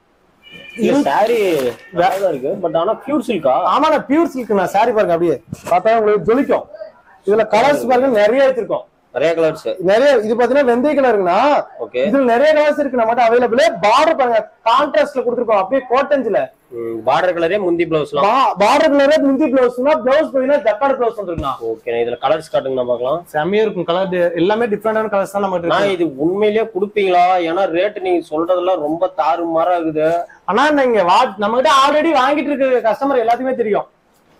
Speaker 1: இல்ல சாரி தான் இருக்கு பட் ஆனா பியூர் சில்கா
Speaker 2: ஆமாண்ணா பியூர் சில்க்ண்ணா சாரி பாருங்க அப்படியே பார்த்தா உங்களுக்கு ஜொலிக்கும் இதுல கலர்ஸ் பாருங்க நிறைய எடுத்திருக்கோம்
Speaker 1: நிறைய கலர்ஸ்
Speaker 2: நிறைய இது பாத்தீங்கன்னா வெந்தய கலருங்கண்ணா
Speaker 1: ஓகே
Speaker 2: இதுல நிறைய கலர்ஸ் இருக்கு நம்மகிட்ட அவைலபிள் பார்டர் பாருங்க கான்ட்ராஸ்ட்ல கொடுத்துருக்கோம் அப்படியே கோட்டன்ஸ்ல
Speaker 1: பார்டர் கலரே முந்தி பிளவுஸ்லாம்
Speaker 2: பார்டர் கலரே முந்தி பிளவுஸ்னா பிளவுஸ் பாத்தீங்கன்னா ஜப்பான் பிளவுஸ் வந்துருக்குண்ணா
Speaker 1: ஓகே இதுல கலர்ஸ் காட்டுங்க நான் பார்க்கலாம்
Speaker 2: செம்மையா இருக்கும் கலர் எல்லாமே டிஃப்ரெண்டான கலர்ஸ் தான் நம்ம
Speaker 1: நான் இது உண்மையிலேயே கொடுப்பீங்களா ஏன்னா ரேட் நீங்க சொல்றதெல்லாம் ரொம்ப தாறுமாறா இருக்குது
Speaker 2: ஆனா நீங்க வா நம்ம கிட்ட ஆல்ரெடி வாங்கிட்டு இருக்க கஸ்டமர் எல்லாத்துக்குமே தெரியும்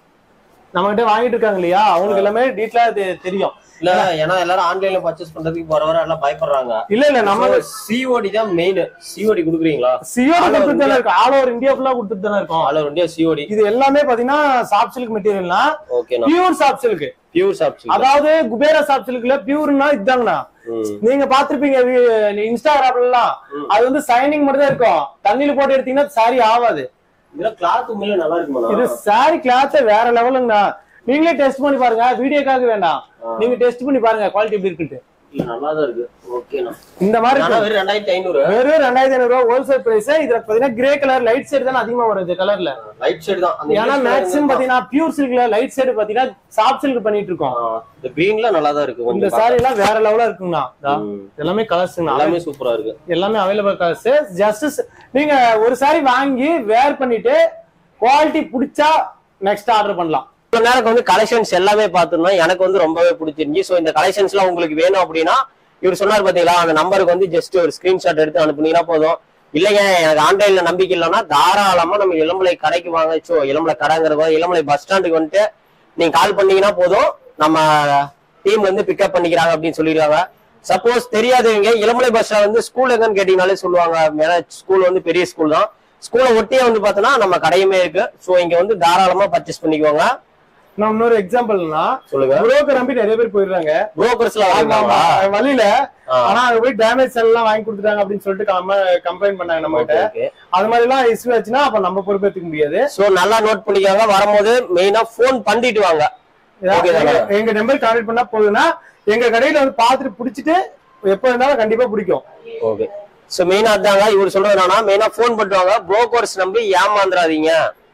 Speaker 2: நம்ம கிட்ட வாங்கிட்டு இருக்காங்க இல்லையா அவங்களுக்கு எல்லாமே டீட்டெயிலா தெரியும்
Speaker 1: இல்ல ஏன்னா எல்லாரும் ஆன்லைன்ல பர்ச்சேஸ் பண்றதுக்கு வர வர எல்லாம் பயப்படுறாங்க
Speaker 2: இல்ல இல்ல நம்ம
Speaker 1: சிஓடி தான் மெயின் சிஓடி குடுக்குறீங்களா
Speaker 2: சியோடி
Speaker 1: All over
Speaker 2: கொடுத்துட்டு தானே இருக்கும் ஆல் ஓவர் இந்தியா ஃபுல்லா கொடுத்துட்டு தானே இருக்கும்
Speaker 1: ஆல் ஓவர் இந்தியா சிஓடி
Speaker 2: இது எல்லாமே பாத்தீங்கன்னா சாஃப்ட் சில்க் மெட்டீரியல்னா
Speaker 1: ஓகேண்ணா
Speaker 2: pure soft silk
Speaker 1: pure shops
Speaker 2: அதாவது குபேரா சாப் சில்க்ல பியூர்னா இதுதாங்கண்ணா நீங்க பாத்திருப்பீங்க இன்ஸ்டாகிராம்ல எல்லாம் அது வந்து சைனிங் மட்டும் தான் இருக்கும் தண்ணியில போட்டு எடுத்தீங்கன்னா சாரி ஆகாது
Speaker 1: இதுல கிளாத் உண்மையில நல்லா இருக்குமா
Speaker 2: இது சாரி கிளாத் வேற லெவலுங்கண்ணா நீங்களே டெஸ்ட் பண்ணி பாருங்க வீடியோக்காக வேண்டாம் நீங்க டெஸ்ட் பண்ணி பாருங்க குவாலிட்டி எப்படி இருக்குன்ட்டு
Speaker 1: இல்ல நல்லா தான் இருக்கு ஓகேண்ணா
Speaker 2: இந்த மாதிரி
Speaker 1: ஆனா வெறும் ரெண்டாயிரத்தி ஐநூறு
Speaker 2: வெறும் ரெண்டாயிரத்தி ஐநூறு ரூபாய் ஹோல்சேல் பிரைஸ் இதுல பாத்தீங்கன்னா கிரே கலர் லைட் ஷேட் தான் அதிகமா வரும் இந்த கலர்ல
Speaker 1: லைட் ஷேட் தான் அந்த
Speaker 2: ஏன்னா
Speaker 1: English colour
Speaker 2: மேக்ஸிமம் பாத்தீங்கன்னா பியூர் சில்க்ல லைட் ஷேட் பாத்தீங்கன்னா சாஃப்ட் சில்க் பண்ணிட்டு இருக்கோம்
Speaker 1: ஆ, இந்த கிரீன்ல நல்லா தான் இருக்கு
Speaker 2: இந்த
Speaker 1: கொஞ்சம்
Speaker 2: சாரி எல்லாம் வேற லெவலா இருக்குங்கண்ணா இதா,
Speaker 1: ம்.
Speaker 2: எல்லாமே கலர்ஸ்ங்கண்ணா
Speaker 1: எல்லாமே சூப்பரா இருக்கு
Speaker 2: எல்லாமே அவைலபிள் கலர்ஸ் ஜஸ்ட் நீங்க ஒரு சாரி வாங்கி வேர் பண்ணிட்டு குவாலிட்டி பிடிச்சா நெக்ஸ்ட் ஆர்டர் பண்ணலாம்
Speaker 1: இவ்வளவு நேரம் வந்து கலெக்ஷன்ஸ் எல்லாமே பார்த்துருந்தோம் எனக்கு வந்து ரொம்பவே பிடிச்சிருந்துச்சு ஸோ இந்த கலெக்ஷன்ஸ் எல்லாம் உங்களுக்கு வேணும் அப்படின்னா இவர் சொன்னார் பாத்தீங்களா அந்த நம்பருக்கு வந்து ஜஸ்ட் ஒரு ஸ்கிரீன்ஷாட் எடுத்து அனுப்புனீங்கன்னா போதும் இல்லைங்க எனக்கு ஆன்லைன்ல நம்பிக்கை இல்லைன்னா தாராளமா நம்ம இளமலை கடைக்கு வாங்க ஸோ இளமலை கடைங்கிறது வந்து இளமலை பஸ் ஸ்டாண்டுக்கு வந்துட்டு நீங்க கால் பண்ணீங்கன்னா போதும் நம்ம டீம் வந்து பிக்கப் பண்ணிக்கிறாங்க அப்படின்னு சொல்லிடுவாங்க சப்போஸ் தெரியாதவங்க இளமலை பஸ் ஸ்டாண்ட் வந்து ஸ்கூல் எங்கன்னு கேட்டீங்கனாலே சொல்லுவாங்க ஏன்னா ஸ்கூல் வந்து பெரிய ஸ்கூல் தான் ஸ்கூலை ஒட்டியே வந்து பார்த்தோன்னா நம்ம கடையுமே இருக்கு ஸோ இங்க வந்து தாராளமா பர்ச்சேஸ் பண்ணிக்குவாங்க
Speaker 2: நான் இன்னொரு எக்ஸாம்பிள்னா
Speaker 1: சொல்லுங்க
Speaker 2: புரோக்கர் நம்பி நிறைய பேர் போயிடுறாங்க
Speaker 1: புரோக்கர்ஸ்ல
Speaker 2: ஆமா,
Speaker 1: வாங்குவாங்களா
Speaker 2: ஆமா. வழியில
Speaker 1: ஆ.
Speaker 2: ஆனா அங்க போய் டேமேஜ் எல்லாம் வாங்கி கொடுத்துட்டாங்க அப்படின்னு சொல்லிட்டு கம்ப்ளைண்ட் பண்ணாங்க நம்ம கிட்ட
Speaker 1: ஓகே
Speaker 2: அது மாதிரி எல்லாம் இஷ்யூ ஆச்சுன்னா அப்ப நம்ம பொறுப்பேற்றுக்க முடியாது
Speaker 1: சோ நல்லா நோட் பண்ணிக்கோங்க வரும்போது மெயினா ஃபோன் பண்ணிட்டு வாங்க Okay தானே?
Speaker 2: எங்க- எங்க நம்பர் கான்டாக்ட் பண்ணா போதுன்னா எங்க கடையில வந்து பாத்துட்டு பிடிச்சிட்டு எப்ப இருந்தாலும் கண்டிப்பா பிடிக்கும்
Speaker 1: ஓகே சோ மெயினா அதாங்க இவர் சொல்றது என்னன்னா மெயினா ஃபோன் பண்ணுவாங்க புரோக்கர்ஸ் நம்பி ஏமாந்துடாதீங்க